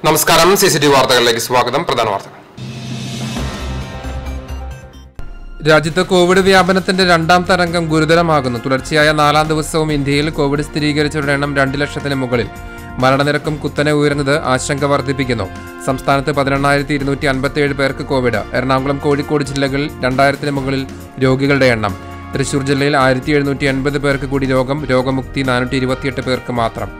നമസ്കാരം C C T V വാർത്തകളിലേക്ക് സ്വാഗതം പ്രധാന വാർത്തകൾ രാജ്യത്ത് കോവിഡ് വ്യാപനത്തിന്റെ രണ്ടാം തരംഗം ഗുരുതരമാകുന്നു തുടർച്ചയായ നാലാം ദിവസവും ഇന്ത്യയിൽ കോവിഡ് സ്ഥിരീകരിച്ചവരുടെ എണ്ണം രണ്ട് ലക്ഷത്തിന് മുകളിൽ മരണനിരക്കും കുത്തനെ ഉയർന്നത് ആശങ്ക വർദ്ധിപ്പിക്കുന്നു സംസ്ഥാനത്ത് പതിനെണ്ണായിരത്തി ഇരുന്നൂറ്റി അൻപത്തിയേഴ് പേർക്ക് കോവിഡ് എറണാകുളം കോഴിക്കോട് ജില്ലകളിൽ രണ്ടായിരത്തിന് മുകളിൽ രോഗികളുടെ എണ്ണം തൃശൂർ ജില്ലയിൽ ആയിരത്തി എഴുന്നൂറ്റി എൺപത് പേർക്ക് കൂടി രോഗം രോഗമുക്തി നാനൂറ്റി ഇരുപത്തിയെട്ട് പേർക്ക് മാത്രം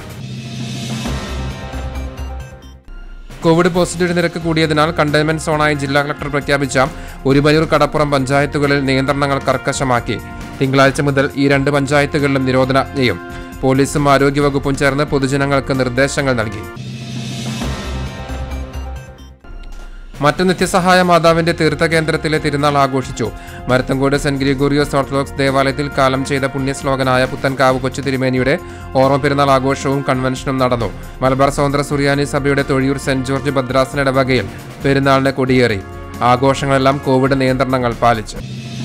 കോവിഡ് പോസിറ്റിവിറ്റി നിരക്ക് കൂടിയതിനാൽ കണ്ടെയ്ൻമെന്റ് സോണായി ജില്ലാ കളക്ടർ പ്രഖ്യാപിച്ച ഒരുമയൂർ കടപ്പുറം പഞ്ചായത്തുകളിൽ നിയന്ത്രണങ്ങൾ കർക്കശമാക്കി തിങ്കളാഴ്ച മുതൽ ഈ രണ്ട് പഞ്ചായത്തുകളിലും നിരോധനാജ്ഞയും പോലീസും ആരോഗ്യവകുപ്പും ചേർന്ന് പൊതുജനങ്ങൾക്ക് നിർദ്ദേശങ്ങൾ നൽകി മറ്റു നിത്യസഹായ മാതാവിന്റെ തീർത്ഥകേന്ദ്രത്തിലെ തിരുനാൾ ആഘോഷിച്ചു മരത്തങ്കോട് സെന്റ് ഗ്രിഗോറിയോസ് ഓർത്തഡോക്സ് ദേവാലയത്തിൽ കാലം ചെയ്ത പുണ്യശ്ലോകനായ പുത്തൻകാവ് കൊച്ചു തിരുമേനിയുടെ ഓർമ്മ പെരുന്നാൾ ആഘോഷവും കൺവെൻഷനും നടന്നു മലബാർ സ്വതന്ത്ര സുറിയാനി സഭയുടെ തൊഴിയൂർ സെന്റ് ജോർജ് ഭദ്രാസന ഇടവകയിൽ പെരുന്നാളിന് കൊടിയേറി ആഘോഷങ്ങളെല്ലാം കോവിഡ് നിയന്ത്രണങ്ങൾ പാലിച്ചു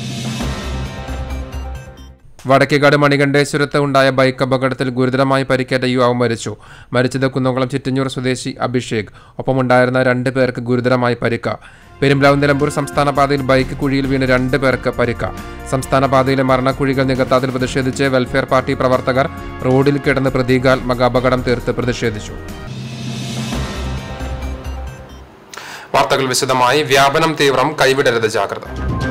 വടക്കേക്കാട് മണികണ്ഠേശ്വരത്ത് ഉണ്ടായ ബൈക്ക് അപകടത്തിൽ ഗുരുതരമായി പരിക്കേറ്റ യുവാവ് മരിച്ചു മരിച്ചത് കുന്നംകുളം ചിറ്റഞ്ഞൂർ സ്വദേശി അഭിഷേക് ഒപ്പമുണ്ടായിരുന്ന രണ്ട് പേർക്ക് ഗുരുതരമായി പരിക്ക് പെരുമ്പ്ലാവ് നിലമ്പൂർ സംസ്ഥാന പാതയിൽ ബൈക്ക് കുഴിയിൽ വീണ് രണ്ട് പേർക്ക് പരിക്ക് സംസ്ഥാന പാതയിലെ മരണക്കുഴികൾ നികത്താത്തിൽ പ്രതിഷേധിച്ച് വെൽഫെയർ പാർട്ടി പ്രവർത്തകർ റോഡിൽ കിടന്ന് പ്രതീകാത്മക അപകടം തീർത്ത് പ്രതിഷേധിച്ചു വാർത്തകൾ വിശദമായി വ്യാപനം തീവ്രം കൈവിടരുത് ജാഗ്രത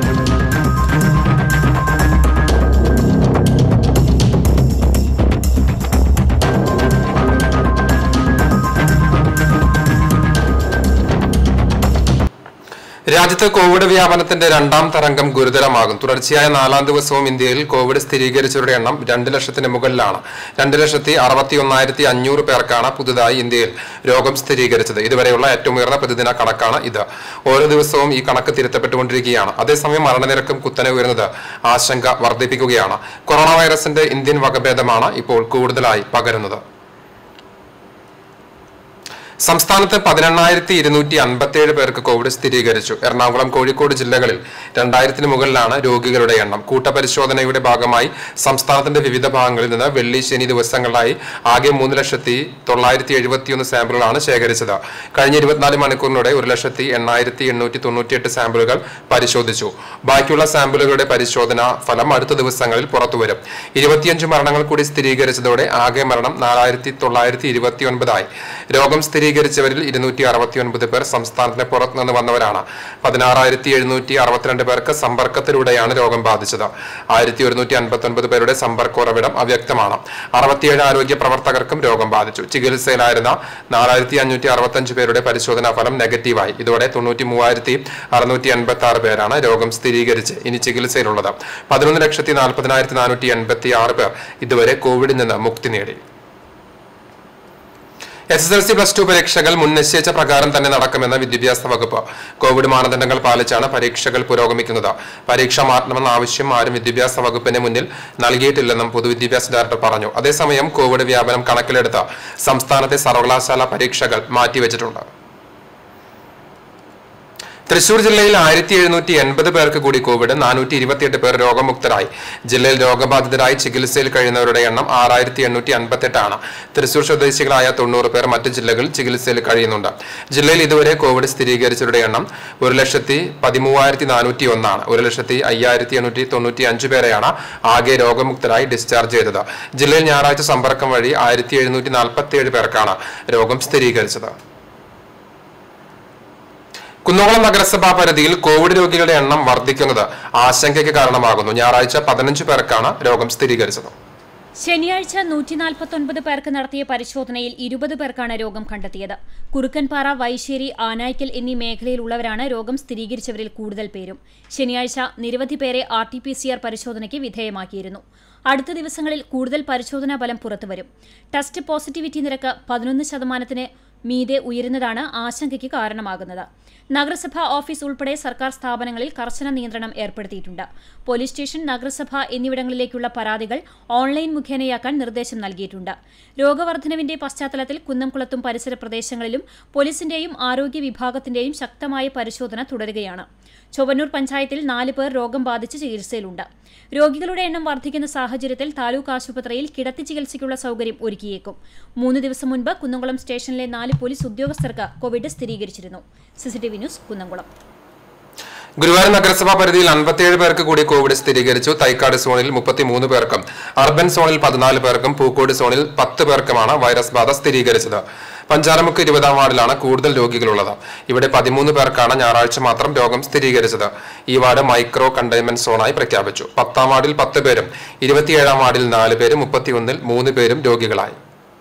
രാജ്യത്ത് കോവിഡ് വ്യാപനത്തിന്റെ രണ്ടാം തരംഗം ഗുരുതരമാകും തുടർച്ചയായ നാലാം ദിവസവും ഇന്ത്യയിൽ കോവിഡ് സ്ഥിരീകരിച്ചവരുടെ എണ്ണം രണ്ട് ലക്ഷത്തിന് മുകളിലാണ് രണ്ട് ലക്ഷത്തി അറുപത്തി ഒന്നായിരത്തി അഞ്ഞൂറ് പേർക്കാണ് പുതുതായി ഇന്ത്യയിൽ രോഗം സ്ഥിരീകരിച്ചത് ഇതുവരെയുള്ള ഏറ്റവും ഉയർന്ന പ്രതിദിന കണക്കാണ് ഇത് ഓരോ ദിവസവും ഈ കണക്ക് തിരുത്തപ്പെട്ടുകൊണ്ടിരിക്കുകയാണ് അതേസമയം മരണനിരക്കും കുത്തനെ ഉയർന്നത് ആശങ്ക വർദ്ധിപ്പിക്കുകയാണ് കൊറോണ വൈറസിന്റെ ഇന്ത്യൻ വകഭേദമാണ് ഇപ്പോൾ കൂടുതലായി പകരുന്നത് സംസ്ഥാനത്ത് പതിനെണ്ണായിരത്തി ഇരുന്നൂറ്റി അൻപത്തിയേഴ് പേർക്ക് കോവിഡ് സ്ഥിരീകരിച്ചു എറണാകുളം കോഴിക്കോട് ജില്ലകളിൽ രണ്ടായിരത്തിന് മുകളിലാണ് രോഗികളുടെ എണ്ണം കൂട്ടപരിശോധനയുടെ ഭാഗമായി സംസ്ഥാനത്തിന്റെ വിവിധ ഭാഗങ്ങളിൽ നിന്ന് വെള്ളി ശനി ദിവസങ്ങളിലായി ആകെ മൂന്ന് ലക്ഷത്തി തൊള്ളായിരത്തി എഴുപത്തിയൊന്ന് സാമ്പിളുകളാണ് ശേഖരിച്ചത് കഴിഞ്ഞ ഇരുപത്തിനാല് മണിക്കൂറിനിടെ ഒരു ലക്ഷത്തി എണ്ണായിരത്തി എണ്ണൂറ്റി തൊണ്ണൂറ്റിയെട്ട് സാമ്പിളുകൾ പരിശോധിച്ചു ബാക്കിയുള്ള സാമ്പിളുകളുടെ പരിശോധന ഫലം അടുത്ത ദിവസങ്ങളിൽ പുറത്തുവരും ഇരുപത്തിയഞ്ച് മരണങ്ങൾ കൂടി സ്ഥിരീകരിച്ചതോടെ ആകെ മരണം നാലായിരത്തി തൊള്ളായിരത്തി ഇരുപത്തിയൊൻപതായി രോഗം സ്ഥിരീകരിച്ചവരിൽ ഇരുന്നൂറ്റി അറുപത്തിയൊൻപത് പേർ സംസ്ഥാനത്തിന് പുറത്തുനിന്ന് വന്നവരാണ് പതിനാറായിരത്തി എഴുന്നൂറ്റി അറുപത്തിരണ്ട് പേർക്ക് സമ്പർക്കത്തിലൂടെയാണ് രോഗം ബാധിച്ചത് ആയിരത്തി ഒരുന്നൂറ്റി അൻപത്തൊൻപത് പേരുടെ സമ്പർക്ക ഉറവിടം അവ്യക്തമാണ് അറുപത്തിയേഴ് ആരോഗ്യ പ്രവർത്തകർക്കും രോഗം ബാധിച്ചു ചികിത്സയിലായിരുന്ന നാലായിരത്തി അഞ്ഞൂറ്റി അറുപത്തഞ്ച് പേരുടെ പരിശോധനാ ഫലം നെഗറ്റീവായി ഇതോടെ തൊണ്ണൂറ്റി മൂവായിരത്തി അറുന്നൂറ്റി എൺപത്തി ആറ് പേരാണ് രോഗം സ്ഥിരീകരിച്ച് ഇനി ചികിത്സയിലുള്ളത് പതിനൊന്ന് ലക്ഷത്തി നാൽപ്പതിനായിരത്തി നാനൂറ്റി എൺപത്തി ആറ് പേർ ഇതുവരെ കോവിഡിൽ നിന്ന് മുക്തി നേടി S S L C plus two പരീക്ഷകൾ മുൻ നിശ്ചയിച്ച പ്രകാരം തന്നെ നടക്കുമെന്ന വിദ്യാഭ്യാസ വകുപ്പ് കോവിഡ് മാനദണ്ഡങ്ങൾ പാലിച്ചാണ് പരീക്ഷകൾ പുരോഗമിക്കുന്നത് പരീക്ഷ മാറ്റണമെന്ന ആവശ്യം ആരും വിദ്യാഭ്യാസ വകുപ്പിന് മുന്നിൽ നൽകിയിട്ടില്ലെന്നും പൊതുവിദ്യാഭ്യാസ ഡയറക്ടർ പറഞ്ഞു അതേസമയം കോവിഡ് വ്യാപനം കണക്കിലെടുത്ത് സംസ്ഥാനത്തെ സർവകലാശാല പരീക്ഷകൾ മാറ്റിവെച്ചിട്ടുണ്ട് തൃശൂർ ജില്ലയിൽ ആയിരത്തി എഴുന്നൂറ്റി എൺപത് പേർക്ക് കൂടി കോവിഡ് നാനൂറ്റി ഇരുപത്തിയെട്ട് പേർ രോഗമുക്തരായി ജില്ലയിൽ രോഗബാധിതരായി ചികിത്സയിൽ കഴിയുന്നവരുടെ എണ്ണം ആറായിരത്തി എണ്ണൂറ്റി അൻപത്തെട്ടാണ് തൃശൂർ സ്വദേശികളായ തൊണ്ണൂറ് പേർ മറ്റ് ജില്ലകളിൽ ചികിത്സയിൽ കഴിയുന്നുണ്ട് ജില്ലയിൽ ഇതുവരെ കോവിഡ് സ്ഥിരീകരിച്ചവരുടെ എണ്ണം ഒരു ലക്ഷത്തി പതിമൂവായിരത്തി നാനൂറ്റി ഒന്നാണ് ഒരു ലക്ഷത്തി അയ്യായിരത്തി എണ്ണൂറ്റി തൊണ്ണൂറ്റി അഞ്ച് പേരെയാണ് ആകെ രോഗമുക്തരായി ഡിസ്ചാർജ് ചെയ്തത് ജില്ലയിൽ ഞായറാഴ്ച സമ്പർക്കം വഴി ആയിരത്തി എഴുന്നൂറ്റി നാൽപ്പത്തി ഏഴ് പേർക്കാണ് രോഗം സ്ഥിരീകരിച്ചത് കുന്നംകുളം നഗരസഭാ പരിധിയിൽ കോവിഡ് രോഗികളുടെ എണ്ണം വർദ്ധിക്കുന്നത് ആശങ്കയ്ക്ക് കാരണമാകുന്നു ഞായറാഴ്ച പതിനഞ്ച് പേർക്കാണ് രോഗം സ്ഥിരീകരിച്ചത് ശനിയാഴ്ച നൂറ്റി നാൽപ്പത്തൊൻപത് പേർക്ക് നടത്തിയ പരിശോധനയിൽ ഇരുപത് പേർക്കാണ് രോഗം കണ്ടെത്തിയത് കുറുക്കൻപാറ വൈശ്ശേരി ആനായ്ക്കൽ എന്നീ മേഖലയിലുള്ളവരാണ് രോഗം സ്ഥിരീകരിച്ചവരിൽ കൂടുതൽ പേരും ശനിയാഴ്ച നിരവധി പേരെ R T P C R പരിശോധനയ്ക്ക് വിധേയമാക്കിയിരുന്നു അടുത്ത ദിവസങ്ങളിൽ കൂടുതൽ പരിശോധനാ ഫലം പുറത്തുവരും ടെസ്റ്റ് പോസിറ്റിവിറ്റി നിരക്ക് പതിനൊന്ന് ശതമാനത്തിന് മീതെ ഉയരുന്നതാണ് ആശങ്കയ്ക്ക് കാരണമാകുന്നത് നഗരസഭാ ഓഫീസ് ഉൾപ്പെടെ സർക്കാർ സ്ഥാപനങ്ങളിൽ കർശന നിയന്ത്രണം ഏർപ്പെടുത്തിയിട്ടുണ്ട് പോലീസ് സ്റ്റേഷൻ നഗരസഭ എന്നിവിടങ്ങളിലേക്കുള്ള പരാതികൾ ഓൺലൈൻ മുഖേനയാക്കാൻ നിർദ്ദേശം നൽകിയിട്ടുണ്ട് രോഗവർദ്ധനവിന്റെ പശ്ചാത്തലത്തിൽ കുന്നംകുളത്തും പരിസര പ്രദേശങ്ങളിലും പോലീസിന്റെയും ആരോഗ്യ വിഭാഗത്തിന്റെയും ശക്തമായ പരിശോധന തുടരുകയാണ് ചൊവ്വന്നൂർ പഞ്ചായത്തിൽ നാല് പേർ രോഗം ബാധിച്ച് ചികിത്സയിലുണ്ട് രോഗികളുടെ എണ്ണം വർദ്ധിക്കുന്ന സാഹചര്യത്തിൽ താലൂക്ക് ആശുപത്രിയിൽ കിടത്തി ചികിത്സയ്ക്കുള്ള സൌകര്യം ഒരുക്കിയേക്കും മൂന്ന് ദിവസം മുൻപ് കുന്നംകുളം സ്റ്റേഷനിലെ നാല് പോലീസ് ഉദ്യോഗസ്ഥർക്ക് കോവിഡ് സ്ഥിരീകരിച്ചിരുന്നു സിസിടിവി ന്യൂസ് കുന്നംകുളം ഗുരുവായൂർ നഗരസഭാ പരിധിയിൽ അൻപത്തിയേഴ് പേർക്ക് കൂടി കോവിഡ് സ്ഥിരീകരിച്ചു തൈക്കാട് സോണിൽ മുപ്പത്തിമൂന്ന് പേർക്കും അർബൻ സോണിൽ പതിനാല് പേർക്കും പൂക്കോട് സോണിൽ പത്ത് പേർക്കുമാണ് വൈറസ് ബാധ സ്ഥിരീകരിച്ചത് പഞ്ചാരമുക്ക് ഇരുപതാം വാർഡിലാണ് കൂടുതൽ രോഗികളുള്ളത് ഇവിടെ പതിമൂന്ന് പേർക്കാണ് ഞായറാഴ്ച മാത്രം രോഗം സ്ഥിരീകരിച്ചത് ഈ വാർഡ് മൈക്രോ കണ്ടെയ്ൻമെന്റ് സോണായി പ്രഖ്യാപിച്ചു പത്താം വാർഡിൽ പത്ത് പേരും ഇരുപത്തിയേഴാം വാർഡിൽ നാല് പേരും മുപ്പത്തിയൊന്നിൽ മൂന്ന് പേരും രോഗികളായി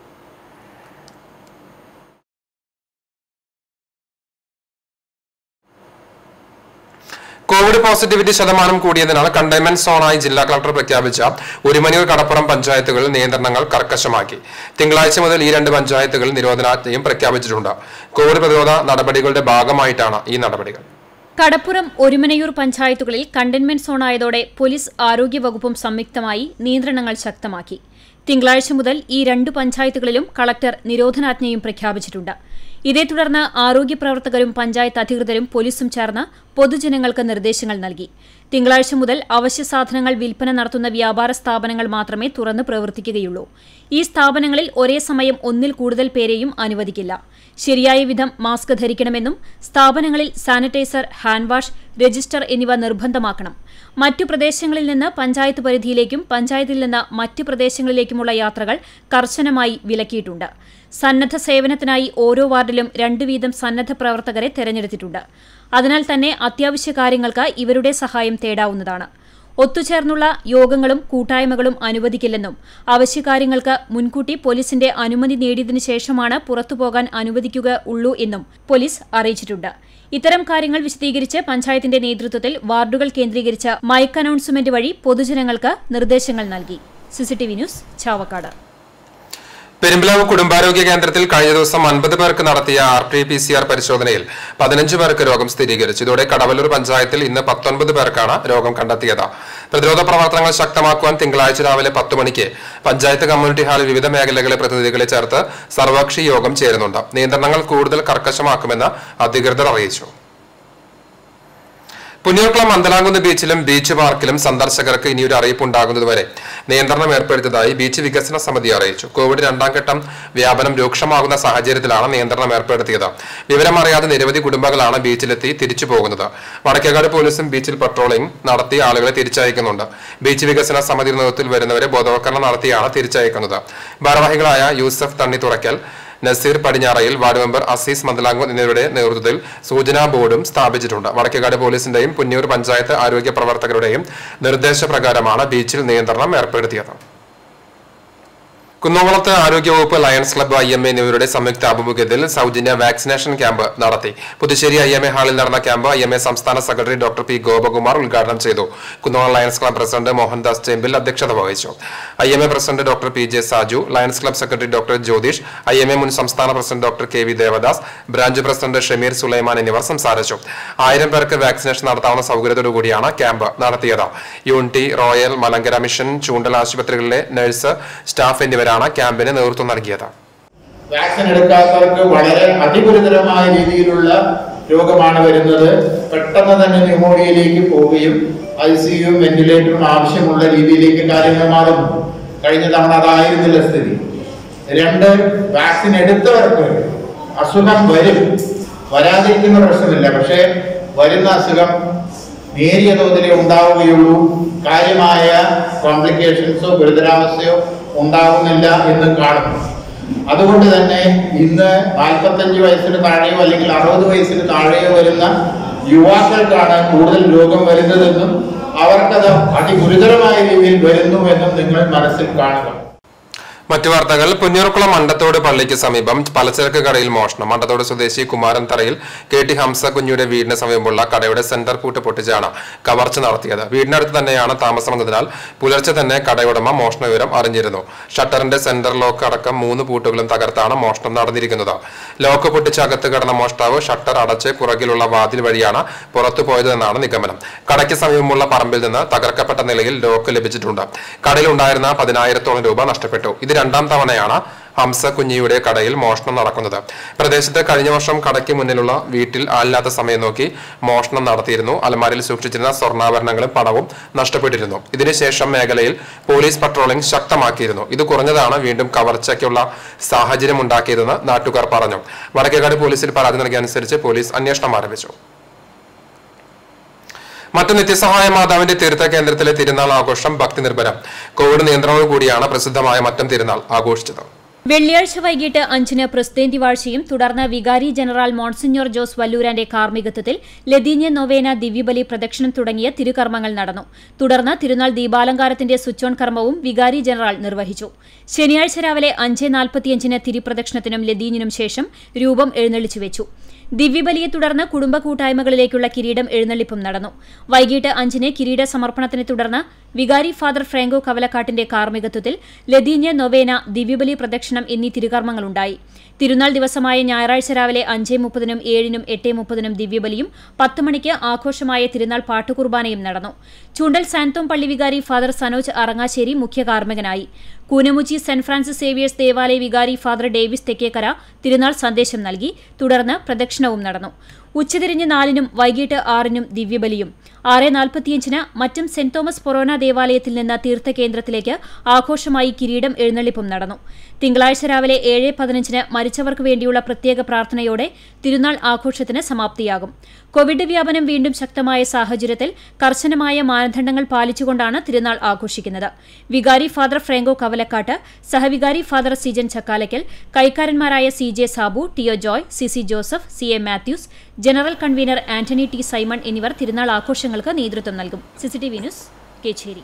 കോവിഡ് പോസിറ്റിവിറ്റി ശതമാനം കൂടിയതിനാൽ കണ്ടെയ്ൻമെന്റ് സോണായി ജില്ലാ കളക്ടർ പ്രഖ്യാപിച്ച ഒരുമനിയൂർ കടപ്പുറം പഞ്ചായത്തുകളിൽ നിയന്ത്രണങ്ങൾ കർക്കശമാക്കി തിങ്കളാഴ്ച മുതൽ ഈ രണ്ട് പഞ്ചായത്തുകളിൽ നിരോധനാജ്ഞയും പ്രഖ്യാപിച്ചിട്ടുണ്ട് കോവിഡ് പ്രതിരോധ നടപടികളുടെ ഭാഗമായിട്ടാണ് ഈ നടപടികൾ കടപ്പുറം ഒരുമനയൂർ പഞ്ചായത്തുകളിൽ കണ്ടെയ്ൻമെന്റ് സോണായതോടെ പോലീസ് ആരോഗ്യവകുപ്പും സംയുക്തമായി നിയന്ത്രണങ്ങൾ ശക്തമാക്കി തിങ്കളാഴ്ച മുതൽ ഈ രണ്ട് പഞ്ചായത്തുകളിലും കളക്ടർ നിരോധനാജ്ഞയും പ്രഖ്യാപിച്ചിട്ടുണ്ട് ഇതേ തുടർന്ന് ആരോഗ്യ പ്രവർത്തകരും പഞ്ചായത്ത് അധികൃതരും പോലീസും ചേർന്ന് പൊതുജനങ്ങൾക്ക് നിർദ്ദേശങ്ങൾ നൽകി തിങ്കളാഴ്ച മുതൽ അവശ്യ സാധനങ്ങൾ വിൽപ്പന നടത്തുന്ന വ്യാപാര സ്ഥാപനങ്ങൾ മാത്രമേ തുറന്ന് പ്രവർത്തിക്കുകയുള്ളൂ ഈ സ്ഥാപനങ്ങളിൽ ഒരേ സമയം ഒന്നിൽ കൂടുതൽ പേരെയും അനുവദിക്കില്ല ശരിയായ വിധം മാസ്ക് ധരിക്കണമെന്നും സ്ഥാപനങ്ങളിൽ സാനിറ്റൈസർ ഹാൻഡ് വാഷ് രജിസ്റ്റർ എന്നിവ നിർബന്ധമാക്കണം മറ്റു പ്രദേശങ്ങളിൽ നിന്ന് പഞ്ചായത്ത് പരിധിയിലേക്കും പഞ്ചായത്തിൽ നിന്ന് മറ്റ് പ്രദേശങ്ങളിലേക്കുമുള്ള യാത്രകൾ കർശനമായി വിലക്കിയിട്ടുണ്ട് സന്നദ്ധ സേവനത്തിനായി ഓരോ വാർഡിലും രണ്ട് വീതം സന്നദ്ധ പ്രവർത്തകരെ തെരഞ്ഞെടുത്തിട്ടുണ്ട് അതിനാൽ തന്നെ അത്യാവശ്യ കാര്യങ്ങൾക്ക് ഇവരുടെ സഹായം തേടാവുന്നതാണ് ഒത്തുചേർന്നുള്ള യോഗങ്ങളും കൂട്ടായ്മകളും അനുവദിക്കില്ലെന്നും അവശ്യകാര്യങ്ങൾക്ക് മുൻകൂട്ടി പോലീസിന്റെ അനുമതി നേടിയതിനു ശേഷമാണ് പുറത്തുപോകാൻ അനുവദിക്കുക ഉള്ളൂ എന്നും പോലീസ് അറിയിച്ചിട്ടുണ്ട് ഇത്തരം കാര്യങ്ങൾ വിശദീകരിച്ച് പഞ്ചായത്തിന്റെ നേതൃത്വത്തിൽ വാർഡുകൾ കേന്ദ്രീകരിച്ച മൈക്ക് അനൗൺസ്മെന്റ് വഴി പൊതുജനങ്ങൾക്ക് നിർദ്ദേശങ്ങൾ നൽകി സിസിടിവി ന്യൂസ് ചാവക്കാട് പെരുമ്പലാവ് കുടുംബാരോഗ്യ കേന്ദ്രത്തിൽ കഴിഞ്ഞ ദിവസം അൻപത് പേർക്ക് നടത്തിയ R T P C R പരിശോധനയിൽ പതിനഞ്ച് പേർക്ക് രോഗം സ്ഥിരീകരിച്ചു ഇതോടെ കടവല്ലൂർ പഞ്ചായത്തിൽ ഇന്ന് പത്തൊൻപത് പേർക്കാണ് രോഗം കണ്ടെത്തിയത് പ്രതിരോധ പ്രവർത്തനങ്ങൾ ശക്തമാക്കുവാൻ തിങ്കളാഴ്ച രാവിലെ പത്ത് മണിക്ക് പഞ്ചായത്ത് കമ്മ്യൂണിറ്റി ഹാളിൽ വിവിധ മേഖലകളെ പ്രതിനിധികളെ ചേർത്ത് സർവകക്ഷി യോഗം ചേരുന്നുണ്ട് നിയന്ത്രണങ്ങൾ കൂടുതൽ കർക്കശമാക്കുമെന്ന് അധികൃതർ അറിയിച്ചു പുന്നൂർക്കുളം അന്തലാങ്കുന്ന് ബീച്ചിലും ബീച്ച് പാർക്കിലും സന്ദർശകർക്ക് ഇനിയൊരു അറിയിപ്പ് ഉണ്ടാകുന്നതുവരെ നിയന്ത്രണം ഏർപ്പെടുത്തിയതായി ബീച്ച് വികസന സമിതി അറിയിച്ചു കോവിഡ് രണ്ടാം ഘട്ടം വ്യാപനം രൂക്ഷമാകുന്ന സാഹചര്യത്തിലാണ് നിയന്ത്രണം ഏർപ്പെടുത്തിയത് വിവരമറിയാതെ നിരവധി കുടുംബങ്ങളാണ് ബീച്ചിലെത്തി തിരിച്ചു പോകുന്നത് വടക്കേക്കാട് പോലീസും ബീച്ചിൽ പട്രോളിംഗ് നടത്തി ആളുകളെ തിരിച്ചയക്കുന്നുണ്ട് ബീച്ച് വികസന സമിതി നേതൃത്വത്തിൽ വരുന്നവരെ ബോധവൽക്കരണം നടത്തിയാണ് തിരിച്ചയക്കുന്നത് ഭാരവാഹികളായ യൂസഫ് തണ്ണി തുറക്കൽ നസീർ പടിഞ്ഞാറയിൽ വാർഡ് മെമ്പർ അസീസ് മന്ദലാംഗം എന്നിവരുടെ നേതൃത്വത്തിൽ സൂചനാ ബോർഡും സ്ഥാപിച്ചിട്ടുണ്ട് വടക്കേക്കാട് പോലീസിന്റെയും പുന്നൂർ പഞ്ചായത്ത് ആരോഗ്യ പ്രവർത്തകരുടെയും നിർദ്ദേശപ്രകാരമാണ് ബീച്ചിൽ നിയന്ത്രണം ഏർപ്പെടുത്തിയത് കുന്നംകുളത്ത് ആരോഗ്യവകുപ്പ് lions club I M A എന്നിവരുടെ സംയുക്ത ആഭിമുഖ്യത്തിൽ സൗജന്യ വാക്സിനേഷൻ ക്യാമ്പ് നടത്തി പുതുശ്ശേരി ഐ എം എ ഹാളിൽ നടന്ന ക്യാമ്പ് ഐ എം എ സംസ്ഥാന സെക്രട്ടറി ഡോക്ടർ പി ഗോപകുമാർ ഉദ്ഘാടനം ചെയ്തു Kunnamkulam lions club president Mohandas Chembil അധ്യക്ഷത വഹിച്ചു I M A president doctor P J Saju lions club secretary doctor Jyothish I M A മുൻ സംസ്ഥാന president doctor K V Devadas branch president Shameer Sulaiman എന്നിവർ സംസാരിച്ചു ആയിരം പേർക്ക് വാക്സിനേഷൻ നടത്താവുന്ന സൗകര്യത്തോടു കൂടിയാണ് ക്യാമ്പ് നടത്തിയത് unity royal Malankara mission Choondal ആശുപത്രികളിലെ നഴ്സ് സ്റ്റാഫ് എന്നിവരാണ് ക്യാമ്പിന് നേതൃത്വം നൽകിയത് വാക്സിൻ എടുക്കാത്തവർക്ക് വളരെ അതിഗുരുതരമായ രീതിയിലുള്ള രോഗമാണ് വരുന്നത് പെട്ടെന്ന് തന്നെ ന്യൂമോണിയയിലേക്ക് പോവുകയും ഐ സിയും വെന്റിലേറ്ററും ആവശ്യമുള്ള രീതിയിലേക്ക് കാര്യങ്ങൾ മാറുന്നു കഴിഞ്ഞ തവണ അതായിരുന്നില്ല സ്ഥിതി രണ്ട് വാക്സിൻ എടുത്തവർക്ക് അസുഖം വരും വരാതിരിക്കുന്ന പ്രശ്നമില്ല പക്ഷേ വരുന്ന അസുഖം നേരിയ തോതിലേ ഉണ്ടാവുകയുള്ളൂ കാര്യമായ കോംപ്ലിക്കേഷൻസോ ഗുരുതരാവസ്ഥയോ ഉണ്ടാകുന്നില്ല എന്ന് കാണുന്നു അതുകൊണ്ട് തന്നെ ഇന്ന് നാൽപ്പത്തഞ്ച് വയസ്സിന് താഴെയോ അല്ലെങ്കിൽ അറുപത് വയസ്സിന് താഴെയോ വരുന്ന യുവാക്കൾക്കാണ് കൂടുതൽ രോഗം വരുന്നതെന്നും അവർക്കത് അതിഗുരുതരമായ രീതിയിൽ വരുന്നുവെന്നും നിങ്ങൾ മനസ്സിൽ കാണുക മറ്റു വാർത്തകൾ പുന്നൂർക്കുളം മണ്ടത്തോട് പള്ളിക്ക് സമീപം പലചരക്ക് കടയിൽ മോഷണം മണ്ടത്തോട് സ്വദേശി കുമാരൻ തറയിൽ കെ ടി ഹംസ കുഞ്ഞിയുടെ വീടിന് സമീപമുള്ള കടയുടെ സെന്റർ പൂട്ട് പൊട്ടിച്ചാണ് കവർച്ച നടത്തിയത് വീടിനടുത്ത് തന്നെയാണ് താമസമെന്നതിനാൽ പുലർച്ചെ തന്നെ കടയുടമ മോഷണ വിവരം അറിഞ്ഞിരുന്നു ഷട്ടറിന്റെ സെന്റർ ലോക്ക് അടക്കം മൂന്ന് പൂട്ടുകളും തകർത്താണ് മോഷണം നടന്നിരിക്കുന്നത് ലോക്ക് പൊട്ടിച്ച് അകത്ത് കടന്ന മോഷ്ടാവ് ഷട്ടർ അടച്ച് പുറകിലുള്ള വാതിൽ വഴിയാണ് പുറത്തു പോയതെന്നാണ് നിഗമനം കടയ്ക്ക് സമീപമുള്ള പറമ്പിൽ നിന്ന് തകർക്കപ്പെട്ട നിലയിൽ ലോക്ക് ലഭിച്ചിട്ടുണ്ട് കടയിലുണ്ടായിരുന്ന പതിനായിരത്തോളം രൂപ നഷ്ടപ്പെട്ടു ഇത് രണ്ടാം തവണയാണ് ഹംസ കുഞ്ഞിയുടെ കടയിൽ മോഷണം നടക്കുന്നത് പ്രദേശത്ത് കഴിഞ്ഞ വർഷം കടയ്ക്ക് മുന്നിലുള്ള വീട്ടിൽ ആളില്ലാത്ത സമയം നോക്കി മോഷണം നടത്തിയിരുന്നു അലമാരിൽ സൂക്ഷിച്ചിരുന്ന സ്വർണ്ണാഭരണങ്ങളും പണവും നഷ്ടപ്പെട്ടിരുന്നു ഇതിനുശേഷം മേഖലയിൽ പോലീസ് പട്രോളിംഗ് ശക്തമാക്കിയിരുന്നു ഇത് കുറഞ്ഞതാണ് വീണ്ടും കവർച്ചയ്ക്കുള്ള സാഹചര്യം ഉണ്ടാക്കിയതെന്ന് നാട്ടുകാർ പറഞ്ഞു വടക്കേക്കാട് പോലീസിൽ പരാതി നൽകിയ അനുസരിച്ച് പോലീസ് അന്വേഷണം ആരംഭിച്ചു മറ്റു നിത്യസഹായ മാതാവിന്റെ തീർത്ഥ കേന്ദ്രത്തിലെ തിരുനാൾ ആഘോഷം ഭക്തി നിർഭരം കോവിഡ് നിയന്ത്രണവും കൂടിയാണ് പ്രസിദ്ധമായ മറ്റം തിരുനാൾ ആഘോഷിച്ചത് വെള്ളിയാഴ്ച വൈകിട്ട് അഞ്ചിന് പ്രസ്തേന്തി വാഴ്ചയും തുടർന്ന് വികാരി ജനറൽ മോൺസിഞ്ഞോർ ജോസ് വല്ലൂരാന്റെ കാർമ്മികത്വത്തിൽ ലതീഞ്ഞ നൊവേന ദിവ്യബലി പ്രദക്ഷിണം തുടങ്ങിയ തിരുകർമ്മങ്ങൾ നടന്നു തുടർന്ന് തിരുനാൾ ദീപാലങ്കാരത്തിന്റെ സ്വിച്ച് ഓൺ കർമ്മവും വികാരി ജനറൽ നിർവഹിച്ചു ശനിയാഴ്ച രാവിലെ അഞ്ച് നാൽപ്പത്തിയഞ്ചിന് തിരിപ്രദക്ഷിണത്തിനും ലതീഞ്ഞിനും ശേഷം രൂപം എഴുന്നള്ളിച്ചു വെച്ചു ദിവ്യബലിയെ തുടർന്ന് കുടുംബ കൂട്ടായ്മകളിലേക്കുള്ള കിരീടം എഴുന്നള്ളിപ്പും നടന്നു വൈകിട്ട് അഞ്ചിന് കിരീട സമർപ്പണത്തിനെ തുടർന്ന് വികാരി ഫാദർ ഫ്രാങ്കോ കവലക്കാട്ടിന്റെ കാർമ്മികത്വത്തിൽ ലതീഞ്ഞ നൊവേന ദിവ്യബലി പ്രദക്ഷിണം എന്നീ തിരുകർമ്മങ്ങളുണ്ടായി തിരുനാൾ ദിവസമായ ഞായറാഴ്ച രാവിലെ അഞ്ചേ മുപ്പതിനും ഏഴിനും എട്ടേ മുപ്പതിനും ദിവ്യബലിയും പത്ത് മണിക്ക് ആഘോഷമായ തിരുനാൾ പാട്ടുകുർബാനയും നടന്നു ചൂണ്ടൽ സാന്തോം പള്ളി വികാരി ഫാദർ സനോജ് അറങ്ങാശ്ശേരി മുഖ്യ കാർമ്മികനായി കൂനമുച്ചി സെന്റ് ഫ്രാൻസിസ് സേവിയേഴ്സ് ദേവാലയ വികാരി ഫാദർ ഡേവിസ് തെക്കേക്കര തിരുനാൾ സന്ദേശം നൽകി തുടർന്ന് പ്രദക്ഷിണവും നടന്നു ഉച്ചതിരിഞ്ഞ് നാലിനും വൈകിട്ട് ആറിനും ദിവ്യബലിയും ആറ് നാൽപ്പത്തിയഞ്ചിന് മറ്റും സെന്റ് തോമസ് പൊറോന ദേവാലയത്തിൽ നിന്ന് തീർത്ഥകേന്ദ്രത്തിലേക്ക് ആഘോഷമായി കിരീടം എഴുന്നള്ളിപ്പും നടന്നു തിങ്കളാഴ്ച രാവിലെ ഏഴ് പതിനഞ്ചിന് മരിച്ചവർക്ക് വേണ്ടിയുള്ള പ്രത്യേക പ്രാർത്ഥനയോടെ തിരുനാൾ ആഘോഷത്തിന് സമാപ്തിയാകും കോവിഡ് വ്യാപനം വീണ്ടും ശക്തമായ സാഹചര്യത്തിൽ കർശനമായ മാനദണ്ഡങ്ങൾ പാലിച്ചുകൊണ്ടാണ് തിരുനാൾ ആഘോഷിക്കുന്നത് വികാരി ഫാദർ ഫ്രാങ്കോ കവലക്കാട്ട് സഹവികാരി ഫാദർ സിജൻ ചക്കാലയ്ക്കൽ കൈക്കാരന്മാരായ C J Sabu T O Joy C C Joseph C A Mathews general convener Antony T Simon എന്നിവർ തിരുനാൾ ആഘോഷങ്ങൾക്ക് നേതൃത്വം നൽകും സിസിടിവി ന്യൂസ് കേച്ചേരി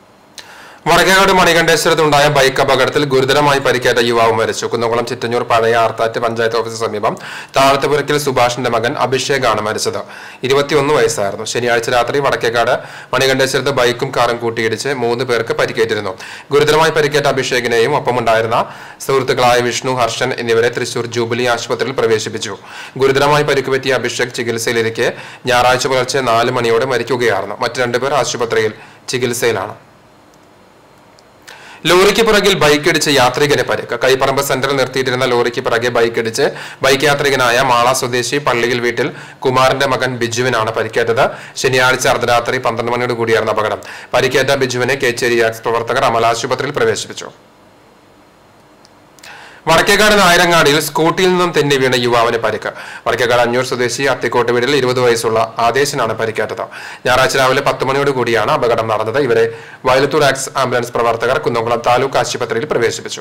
വടക്കേകാട് മണികണ്ഠേശ്വരത്തുണ്ടായ ബൈക്ക് അപകടത്തിൽ ഗുരുതരമായി പരിക്കേറ്റ യുവാവ് മരിച്ചു കുന്നംകുളം ചിറ്റഞ്ഞൂർ പഴയ ആർത്താറ്റ് പഞ്ചായത്ത് ഓഫീസിന് സമീപം താഴത്തുപുരയ്ക്കൽ സുഭാഷിന്റെ മകൻ അഭിഷേകാണ് മരിച്ചത് ഇരുപത്തിയൊന്ന് വയസ്സായിരുന്നു ശനിയാഴ്ച രാത്രി വടക്കേക്കാട് മണികണ്ഠേശ്വരത്ത് ബൈക്കും കാറും കൂട്ടിയിടിച്ച് മൂന്ന് പേർക്ക് പരിക്കേറ്റിരുന്നു ഗുരുതരമായി പരിക്കേറ്റ അഭിഷേകിനെയും ഒപ്പമുണ്ടായിരുന്ന സുഹൃത്തുക്കളായ വിഷ്ണു ഹർഷൻ എന്നിവരെ തൃശൂർ ജൂബിലി ആശുപത്രിയിൽ പ്രവേശിപ്പിച്ചു ഗുരുതരമായി പരിക്കുപറ്റിയ അഭിഷേക് ചികിത്സയിലിരിക്കെ ഞായറാഴ്ച പുലർച്ചെ നാല് മണിയോടെ മരിക്കുകയായിരുന്നു മറ്റു രണ്ടുപേർ ആശുപത്രിയിൽ ചികിത്സയിലാണ് ലോറിക്ക് പിറകിൽ ബൈക്ക് ഇടിച്ച് യാത്രികന് പരിക്ക് കൈപ്പറമ്പ് സെന്ററിൽ നിർത്തിയിട്ടിരുന്ന ലോറിക്ക് പിറകെ ബൈക്ക് ഇടിച്ച് ബൈക്ക് യാത്രികനായ മാള സ്വദേശി പള്ളിയിൽ വീട്ടിൽ കുമാറിന്റെ മകൻ ബിജുവിനാണ് പരിക്കേറ്റത് ശനിയാഴ്ച അർദ്ധരാത്രി പന്ത്രണ്ട് മണിയോട് കൂടിയായിരുന്നു അപകടം പരിക്കേറ്റ ബിജുവിനെ കേച്ചേരി ആക്സ് പ്രവർത്തകർ അമല ആശുപത്രിയിൽ പ്രവേശിപ്പിച്ചു വടക്കേക്കാട് നായരങ്ങാടിയിൽ സ്കൂട്ടിയിൽ നിന്നും തെന്നി വീണ യുവാവിന് പരിക്ക് വടക്കേക്കാട് അഞ്ഞൂർ സ്വദേശി അത്തിക്കോട്ട് വീട്ടിൽ ഇരുപത് വയസ്സുള്ള ആദേശിനാണ് പരിക്കേറ്റത് ഞായറാഴ്ച രാവിലെ പത്ത് മണിയോട് കൂടിയാണ് അപകടം നടന്നത് ഇവരെ വയലത്തൂർ ആക്സ് ആംബുലൻസ് പ്രവർത്തകർ കുന്നംകുളം താലൂക്ക് ആശുപത്രിയിൽ പ്രവേശിപ്പിച്ചു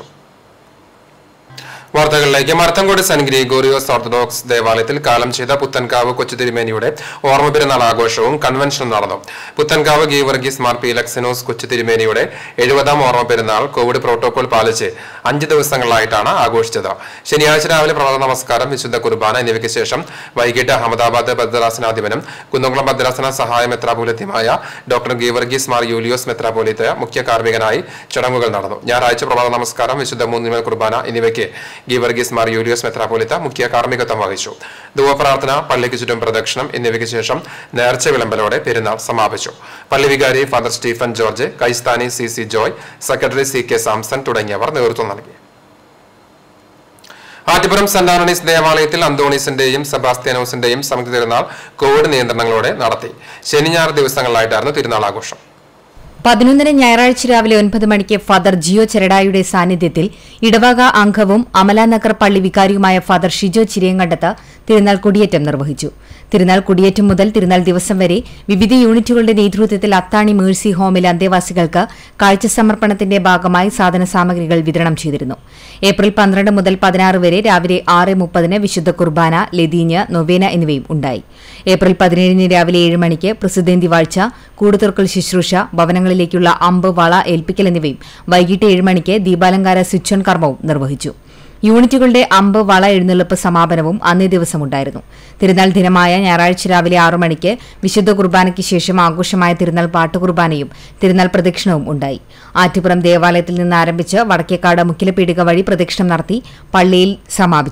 വാർത്തകളിലേക്ക് മർത്തങ്കോട് സെന്റ് ഗ്രിഗോറിയോസ് ഓർത്തഡോക്സ് ദേവാലയത്തിൽ കാലം ചെയ്ത പുത്തൻകാവ് കൊച്ചുതിരുമേനിയുടെ ഓർമ്മ പെരുന്നാൾ ആഘോഷവും കൺവെൻഷനും നടന്നു പുത്തൻകാവ് ഗീവർഗീസ് മാർ പീലക്സിനോസ് കൊച്ചുതിരുമേനിയുടെ എഴുപതാം ഓർമ്മ പെരുന്നാൾ കോവിഡ് പ്രോട്ടോകോൾ പാലിച്ച് അഞ്ച് ദിവസങ്ങളിലായിട്ടാണ് ആഘോഷിച്ചത് ശനിയാഴ്ച രാവിലെ പ്രഭാത നമസ്കാരം വിശുദ്ധ കുർബാന എന്നിവയ്ക്ക് ശേഷം വൈകിട്ട് അഹമ്മദാബാദ് ഭദ്രാസനാധിപനും കുന്നംകുളം ഭദ്രാസന സഹായ മെത്രാപോലിത്യമായ ഡോക്ടർ ഗീവർഗീസ് മാർ യൂലിയോസ് മെത്രാപോലിത്ത മുഖ്യ കാർമ്മികനായി ചടങ്ങുകൾ നടന്നു ഞായറാഴ്ച പ്രഭാത നമസ്കാരം വിശുദ്ധ മൂന്നിമൽ കുർബാന എന്നിവയ്ക്ക് ഗീവർഗീസ് മാർ യൂലിയോസ് മെത്രാപോലിത്ത മുഖ്യ കാർമ്മികത്വം വഹിച്ചു ധുവപ്രാർത്ഥന പള്ളിക്ക് ചുറ്റും പ്രദക്ഷിണം എന്നിവയ്ക്ക് ശേഷം നേർച്ച വിളമ്പലോടെ പെരുന്നാൾ സമാപിച്ചു പള്ളി വികാരി ഫാദർ സ്റ്റീഫൻ ജോർജ് കൈസ്ഥാനി C C Joy secretary C K Samson തുടങ്ങിയവർ നേതൃത്വം നൽകി ആറ്റിപ്പുറം സെന്റ് ആന്റണീസ് ദേവാലയത്തിൽ അന്തോണീസിന്റെയും സെബാസ്ത്യാനോസിന്റെയും സംയുക്ത തിരുനാൾ കോവിഡ് നിയന്ത്രണങ്ങളോടെ നടത്തി ശനി ഞായർ ദിവസങ്ങളിലായിട്ടായിരുന്നു തിരുനാൾ ആഘോഷം പതിനൊന്നിന് ഞായറാഴ്ച രാവിലെ ഒൻപത് മണിക്ക് ഫാദർ ജിയോ ചെരടായുടെ സാന്നിധ്യത്തിൽ ഇടവക അംഗവും അമലാനഗർ പള്ളി വികാരിയുമായ ഫാദർ ഷിജോ ചിരിയങ്കണ്ടത്ത് തിരുനാൾ കൊടിയേറ്റം നിർവഹിച്ചു തിരുനാൾ കൊടിയേറ്റം മുതൽ തിരുനാൾ ദിവസം വരെ വിവിധ യൂണിറ്റുകളുടെ നേതൃത്വത്തിൽ അത്താണി മേഴ്സി ഹോമിലെ അന്തേവാസികൾക്ക് കാഴ്ച സമർപ്പണത്തിന്റെ ഭാഗമായി സാധന സാമഗ്രികൾ വിതരണം ചെയ്തിരുന്നു ഏപ്രിൽ പന്ത്രണ്ട് മുതൽ പതിനാറ് വരെ രാവിലെ ആറ് മുപ്പതിന് വിശുദ്ധ കുർബാന ലതീഞ്ഞ് നൊവേന എന്നിവയും ഉണ്ടായി ഏപ്രിൽ പതിനേഴിന് രാവിലെ ഏഴ് മണിക്ക് പ്രസിദ്ധേന്തി വാഴ്ച കൂടുതുറക്കൽ ശുശ്രൂഷ ഭവനങ്ങളിലേക്കുള്ള അമ്പ് വള ഏൽപ്പിക്കൽ എന്നിവയും വൈകിട്ട് ഏഴ് മണിക്ക് ദീപാലങ്കാര സ്വിച്ച് ഓൺ കർമ്മവും നിർവഹിച്ചു യൂണിറ്റുകളുടെ അമ്പ് വള എഴുന്നള്ളിപ്പ് സമാപനവും അന്നേ ദിവസമുണ്ടായിരുന്നു തിരുനാൾ ദിനമായ ഞായറാഴ്ച രാവിലെ ആറു മണിക്ക് വിശുദ്ധ കുർബാനയ്ക്ക് ശേഷം ആഘോഷമായ തിരുനാൾ പാട്ടുകുർബാനയും തിരുനാൾ പ്രദക്ഷിണവും ഉണ്ടായി ആറ്റുപുറം ദേവാലയത്തിൽ നിന്ന് ആരംഭിച്ച് വടക്കേക്കാട് മുക്കിലപീടിക വഴി പ്രദക്ഷിണം നടത്തി പള്ളിയിൽ സമാപിച്ചു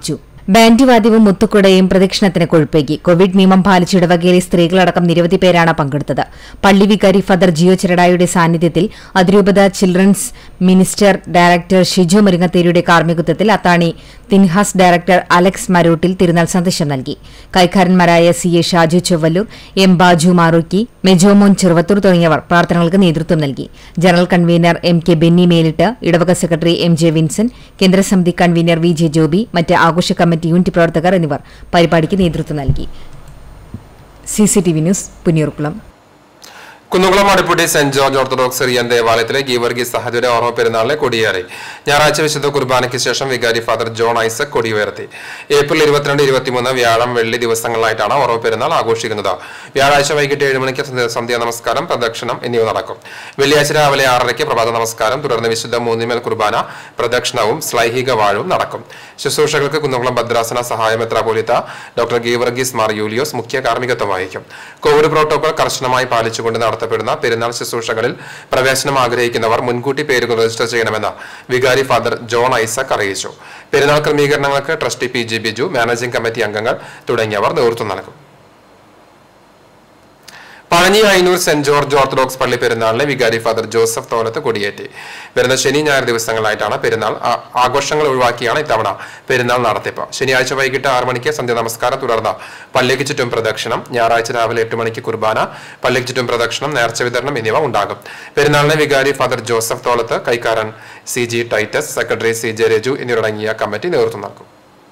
ബാൻഡ് വാദ്യവും മുത്തുക്കുടയും പ്രദക്ഷിണത്തിന് കൊഴുപ്പേകി കോവിഡ് നിയമം പാലിച്ച് ഇടവകയിലെ സ്ത്രീകളടക്കം നിരവധി പേരാണ് പങ്കെടുത്തത് പള്ളി വികാരി ഫാദർ ജിയോ ചെറടായുടെ സാന്നിധ്യത്തിൽ അതിരൂപത ചിൽഡ്രൻസ് മിനിസ്റ്റർ ഡയറക്ടർ ഷിജോ മുരിങ്ങത്തേരിയുടെ കാർമ്മികത്വത്തിൽ അത്താണി തിൻഹാസ് ഡയറക്ടർ അലക്സ് മരോട്ടിൽ തിരുനാൾ സന്ദേശം നൽകി കൈക്കാരന്മാരായ C A Shaju Chowallur M Baju Marukki Mejomon Cheruvathur തുടങ്ങിയവർ പ്രാർത്ഥനകൾക്ക് നേതൃത്വം നൽകി general convener M K Benny Melittu ഇടവക സെക്രട്ടറി എം ജെ വിൻസെന്റ് കേന്ദ്രസമിതി കൺവീനർ വി ജെ ജോബി മറ്റ് ആഘോഷ കമ്മിറ്റി യൂണിറ്റ് പ്രവർത്തകർ എന്നിവർ പരിപാടിക്ക് നേതൃത്വം നൽകി CCTV news Punnayurkulam Kunnamkulam Aduputty Saint George Orthodox Syrian ദേവാലയത്തിലെ ഗീവർഗീസ് സഹജയുടെ ഓർമ്മ പെരുന്നാളിനെ കൊടിയേറി ഞായറാഴ്ച വിശുദ്ധ കുർബാനയ്ക്ക് ശേഷം വികാരി ഫാദർ ജോൺ ഐസക് കൊടി ഉയർത്തി ഏപ്രിൽ ഇരുപത്തിരണ്ട് ഇരുപത്തിമൂന്ന് വ്യാഴം വെള്ളി ദിവസങ്ങളിലായിട്ടാണ് ഓർമ്മ പെരുന്നാൾ ആഘോഷിക്കുന്നത് വ്യാഴാഴ്ച വൈകിട്ട് ഏഴ് മണിക്ക് സന്ധ്യ- സന്ധ്യാ നമസ്കാരം പ്രദക്ഷിണം എന്നിവ നടക്കും വെള്ളിയാഴ്ച രാവിലെ ആറരയ്ക്ക് പ്രഭാത നമസ്കാരം തുടർന്ന് വിശുദ്ധ മൂന്നിമേൽ കുർബാന പ്രദക്ഷിണവും ശ്ലൈഹിക വാഴവും നടക്കും ശുശ്രൂഷകൾക്ക് കുന്നുകുളം ഭദ്രാസന സഹായ മെത്രാപോലിത്ത ഡോക്ടർ ഗീവർഗീസ് മാർ യൂലിയോസ് മുഖ്യ കാർമ്മികത്വം വഹിക്കും കോവിഡ് പ്രോട്ടോകോൾ കർശനമായി പാലിച്ചുകൊണ്ട് നടത്തപ്പെടുന്ന പെരുന്നാൾ ശുശ്രൂഷകളിൽ പ്രവേശനം ആഗ്രഹിക്കുന്നവർ മുൻകൂട്ടി പേരുകൾ രജിസ്റ്റർ ചെയ്യണമെന്ന് വികാരി ഫാദർ ജോൺ ഐസക് അറിയിച്ചു പെരുന്നാൾ ക്രമീകരണങ്ങൾക്ക് trustee P G Biju managing committee അംഗങ്ങൾ തുടങ്ങിയവർ നേതൃത്വം നൽകും Pazhanji Ayanur Saint George Orthodox പള്ളി പെരുന്നാളിനെ വികാരി ഫാദർ ജോസഫ് തോലത്ത് കൊടിയേറ്റി വരുന്ന ശനി ഞായർ ദിവസങ്ങളായിട്ടാണ് പെരുന്നാൾ ആ- ആഘോഷങ്ങൾ ഒഴിവാക്കിയാണ് ഇത്തവണ പെരുന്നാൾ നടത്തിപ്പ് ശനിയാഴ്ച വൈകിട്ട് ആറ് മണിക്ക് സന്ധ്യ നമസ്കാരം തുടർന്ന് പള്ളിക്ക് ചുറ്റും പ്രദക്ഷിണം ഞായറാഴ്ച രാവിലെ എട്ട് മണിക്ക് കുർബാന പള്ളിക്ക് ചുറ്റും പ്രദക്ഷിണം നേർച്ച വിതരണം എന്നിവ ഉണ്ടാകും പെരുന്നാളിനെ വികാരി ഫാദർ ജോസഫ് തോലത്ത് കൈക്കാരൻ C G Titus secretary C J Raju എന്നിവരടങ്ങിയ കമ്മിറ്റി നേതൃത്വം നൽകും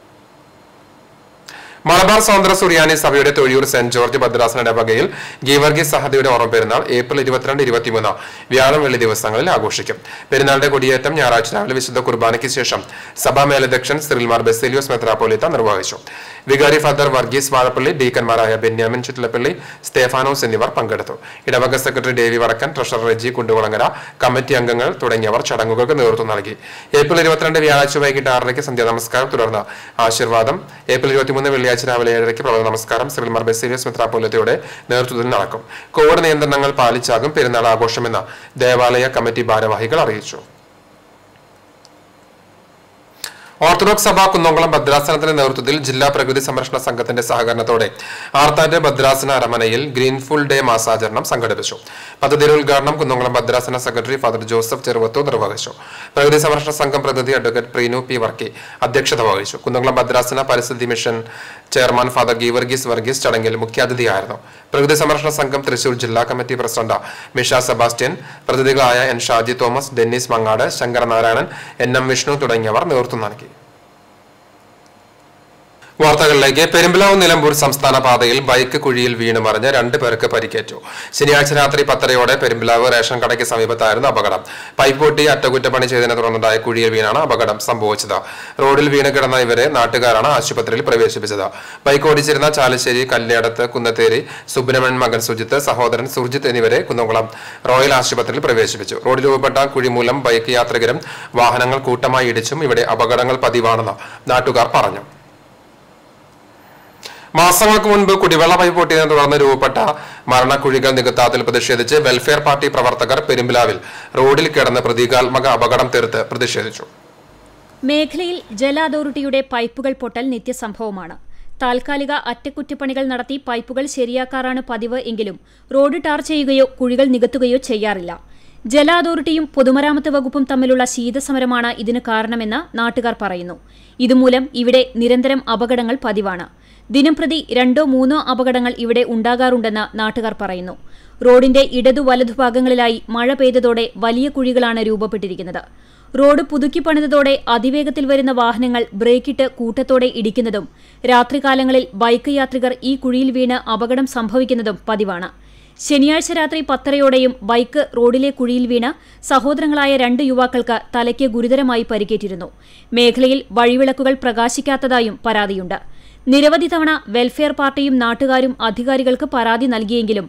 മലബാർ സ്വതന്ത്ര സുറിയാനി സഭയുടെ തൊഴിയൂർ സെന്റ് ജോർജ് ഭദ്രാസന ഇടവകയിൽ ഗീവർഗീസ് സഹദിയുടെ ഓർമ്മ പെരുന്നാൾ ഏപ്രിൽ ഇരുപത്തിരണ്ട് ഇരുപത്തിമൂന്ന് വ്യാഴം വെള്ളി ദിവസങ്ങളിൽ ആഘോഷിക്കും പെരുന്നാളിന്റെ കൊടിയേറ്റം ഞായറാഴ്ച രാവിലെ വിശുദ്ധ കുർബാനയ്ക്ക് ശേഷം സഭാ മേലധ്യക്ഷൻ സിറിൽമാർ ബെസേലിയോസ് മെത്രാപ്പോലിത്ത നിർവഹിച്ചു വികാരി ഫാദർ വർഗീസ് വാഴപ്പള്ളി ഡീക്കന്മാരായ ബെന്യാമിൻ ചുറ്റിലപ്പള്ളി സ്റ്റേഫാനോസ് എന്നിവർ പങ്കെടുത്തു ഇടവക secretary Davy Vadakkan treasurer Reji Kundukulangara committee അംഗങ്ങൾ തുടങ്ങിയവർ ചടങ്ങുകൾക്ക് നേതൃത്വം നൽകി ഏപ്രിൽ ഇരുപത്തിരണ്ട് വ്യാഴാഴ്ച വൈകിട്ട് ആറരയ്ക്ക് സന്ധ്യാ നമസ്കാരം തുടർന്ന് ആശീർവാദം ഏപ്രിൽ ഇരുപത്തിമൂന്ന് വെള്ളിയാഴ്ച രാവിലെ ഏഴരയ്ക്ക് പ്രഭാത നമസ്കാരം സിറിൽമാർ ബെസീലിയസ് മെത്രാപ്പോലത്തയുടെ നേതൃത്വത്തിൽ നടക്കും കോവിഡ് നിയന്ത്രണങ്ങൾ പാലിച്ചാകും പെരുന്നാൾ ആഘോഷമെന്ന് ദേവാലയ കമ്മിറ്റി ഭാരവാഹികൾ അറിയിച്ചു ഓർത്തഡോക്സ് സഭ കുന്നംകുളം ഭദ്രാസനത്തിന്റെ നേതൃത്വത്തിൽ ജില്ലാ പ്രകൃതി സംരക്ഷണ സംഘത്തിന്റെ സഹകരണത്തോടെ ആർത്താറ്റ് ഭദ്രാസന അരമനയിൽ ഗ്രീൻഫുൾ ഡേ മാസാചരണം സംഘടിപ്പിച്ചു പദ്ധതിയുടെ ഉദ്ഘാടനം കുന്നംകുളം ഭദ്രാസന സെക്രട്ടറി ഫാദർ ജോസഫ് ചെറുവത്തൂർ നിർവഹിച്ചു പ്രകൃതി സംരക്ഷണ സംഘം പ്രതിനിധി അഡ്വക്കേറ്റ് പ്രീനു പി വർക്കി അധ്യക്ഷത വഹിച്ചു കുന്നംകുളം ഭദ്രാസന പരിസ്ഥിതി mission chairman father Geevarghese Varghese ചടങ്ങിൽ മുഖ്യാതിഥിയായിരുന്നു പ്രകൃതി സംരക്ഷണ സംഘം തൃശൂർ ജില്ലാ കമ്മിറ്റി പ്രസിഡന്റ് മിഷ സെബാസ്റ്റ്യൻ പ്രതിനിധികളായ N Shaji Thomas Dennis Mangad Sankaranarayanan N M Vishnu തുടങ്ങിയവർ നേതൃത്വം നൽകി വാർത്തകളിലേക്ക് പെരുമ്പലാവ് നിലമ്പൂർ സംസ്ഥാന പാതയിൽ ബൈക്ക് കുഴിയിൽ വീണ് മറിഞ്ഞ് രണ്ട് പേർക്ക് പരിക്കേറ്റു ശനിയാഴ്ച രാത്രി പത്തരയോടെ പെരുമ്പലാവ് റേഷൻ കടയ്ക്ക് സമീപത്തായിരുന്നു അപകടം പൈപ്പ് പൊട്ടി അറ്റകുറ്റപ്പണി ചെയ്തതിനെ തുടർന്നുണ്ടായ കുഴിയിൽ വീണാണ് അപകടം സംഭവിച്ചത് റോഡിൽ വീണ് കിടന്ന ഇവരെ നാട്ടുകാരാണ് ആശുപത്രിയിൽ പ്രവേശിപ്പിച്ചത് ബൈക്ക് ഓടിച്ചിരുന്ന ചാലശ്ശേരി കല്ലേടത്ത് കുന്നത്തേരി സുബ്രഹ്മണ്യൻ മകൻ സുജിത്ത് സഹോദരൻ സുർജിത്ത് എന്നിവരെ കുന്നംകുളം റോയൽ ആശുപത്രിയിൽ പ്രവേശിപ്പിച്ചു റോഡിൽ രൂപപ്പെട്ട കുഴി മൂലം ബൈക്ക് യാത്രികരും വാഹനങ്ങൾ കൂട്ടമായി ഇടിച്ചും ഇവിടെ അപകടങ്ങൾ പതിവാണെന്ന് നാട്ടുകാർ പറഞ്ഞു മാസങ്ങൾക്ക് മുൻപ് കുടിവെള്ള പൈപ്പ് പൊട്ടിയതിനെ തുടർന്ന് രൂപപ്പെട്ട മരണക്കുഴികൾ നികത്താത്തിൽ പ്രതിഷേധിച്ച് വെൽഫെയർ പാർട്ടി പ്രവർത്തകർ പെരുമ്പിലാവിൽ റോഡിൽ കിടന്ന് പ്രതീകാത്മക അപകടം തീർത്ത് പ്രതിഷേധിച്ചു മേഖലയിൽ ജല അതോറിറ്റിയുടെ പൈപ്പുകൾ പൊട്ടൽ നിത്യസംഭവമാണ് താൽക്കാലിക അറ്റകുറ്റപ്പണികൾ നടത്തി പൈപ്പുകൾ ശരിയാക്കാറാണ് പതിവ് എങ്കിലും റോഡ് ടാർ ചെയ്യുകയോ കുഴികൾ നികത്തുകയോ ചെയ്യാറില്ല ജല അതോറിറ്റിയും പൊതുമരാമത്ത് വകുപ്പും തമ്മിലുള്ള ശീതസമരമാണ് ഇതിന് കാരണമെന്ന് നാട്ടുകാർ പറയുന്നു ഇതുമൂലം ഇവിടെ നിരന്തരം അപകടങ്ങൾ പതിവാണ് ദിനംപ്രതി രണ്ടോ മൂന്നോ അപകടങ്ങൾ ഇവിടെ ഉണ്ടാകാറുണ്ടെന്ന് നാട്ടുകാർ പറയുന്നു റോഡിന്റെ ഇടതു വലതു ഭാഗങ്ങളിലായി മഴ പെയ്തതോടെ വലിയ കുഴികളാണ് രൂപപ്പെട്ടിരിക്കുന്നത് റോഡ് പുതുക്കി പണിതതോടെ അതിവേഗത്തിൽ വരുന്ന വാഹനങ്ങൾ ബ്രേക്കിട്ട് കൂട്ടത്തോടെ ഇടിക്കുന്നതും രാത്രികാലങ്ങളിൽ ബൈക്ക് യാത്രികർ ഈ കുഴിയിൽ വീണ് അപകടം സംഭവിക്കുന്നതും പതിവാണ് ശനിയാഴ്ച രാത്രി പത്തരയോടെയും ബൈക്ക് റോഡിലെ കുഴിയിൽ വീണ് സഹോദരങ്ങളായ രണ്ട് യുവാക്കൾക്ക് തലയ്ക്ക് ഗുരുതരമായി പരിക്കേറ്റിരുന്നു മേഖലയിൽ വഴിവിളക്കുകൾ പ്രകാശിക്കാത്തതായും പരാതിയുണ്ട് നിരവധി തവണ വെൽഫെയർ പാർട്ടിയും നാട്ടുകാരും അധികാരികൾക്ക് പരാതി നൽകിയെങ്കിലും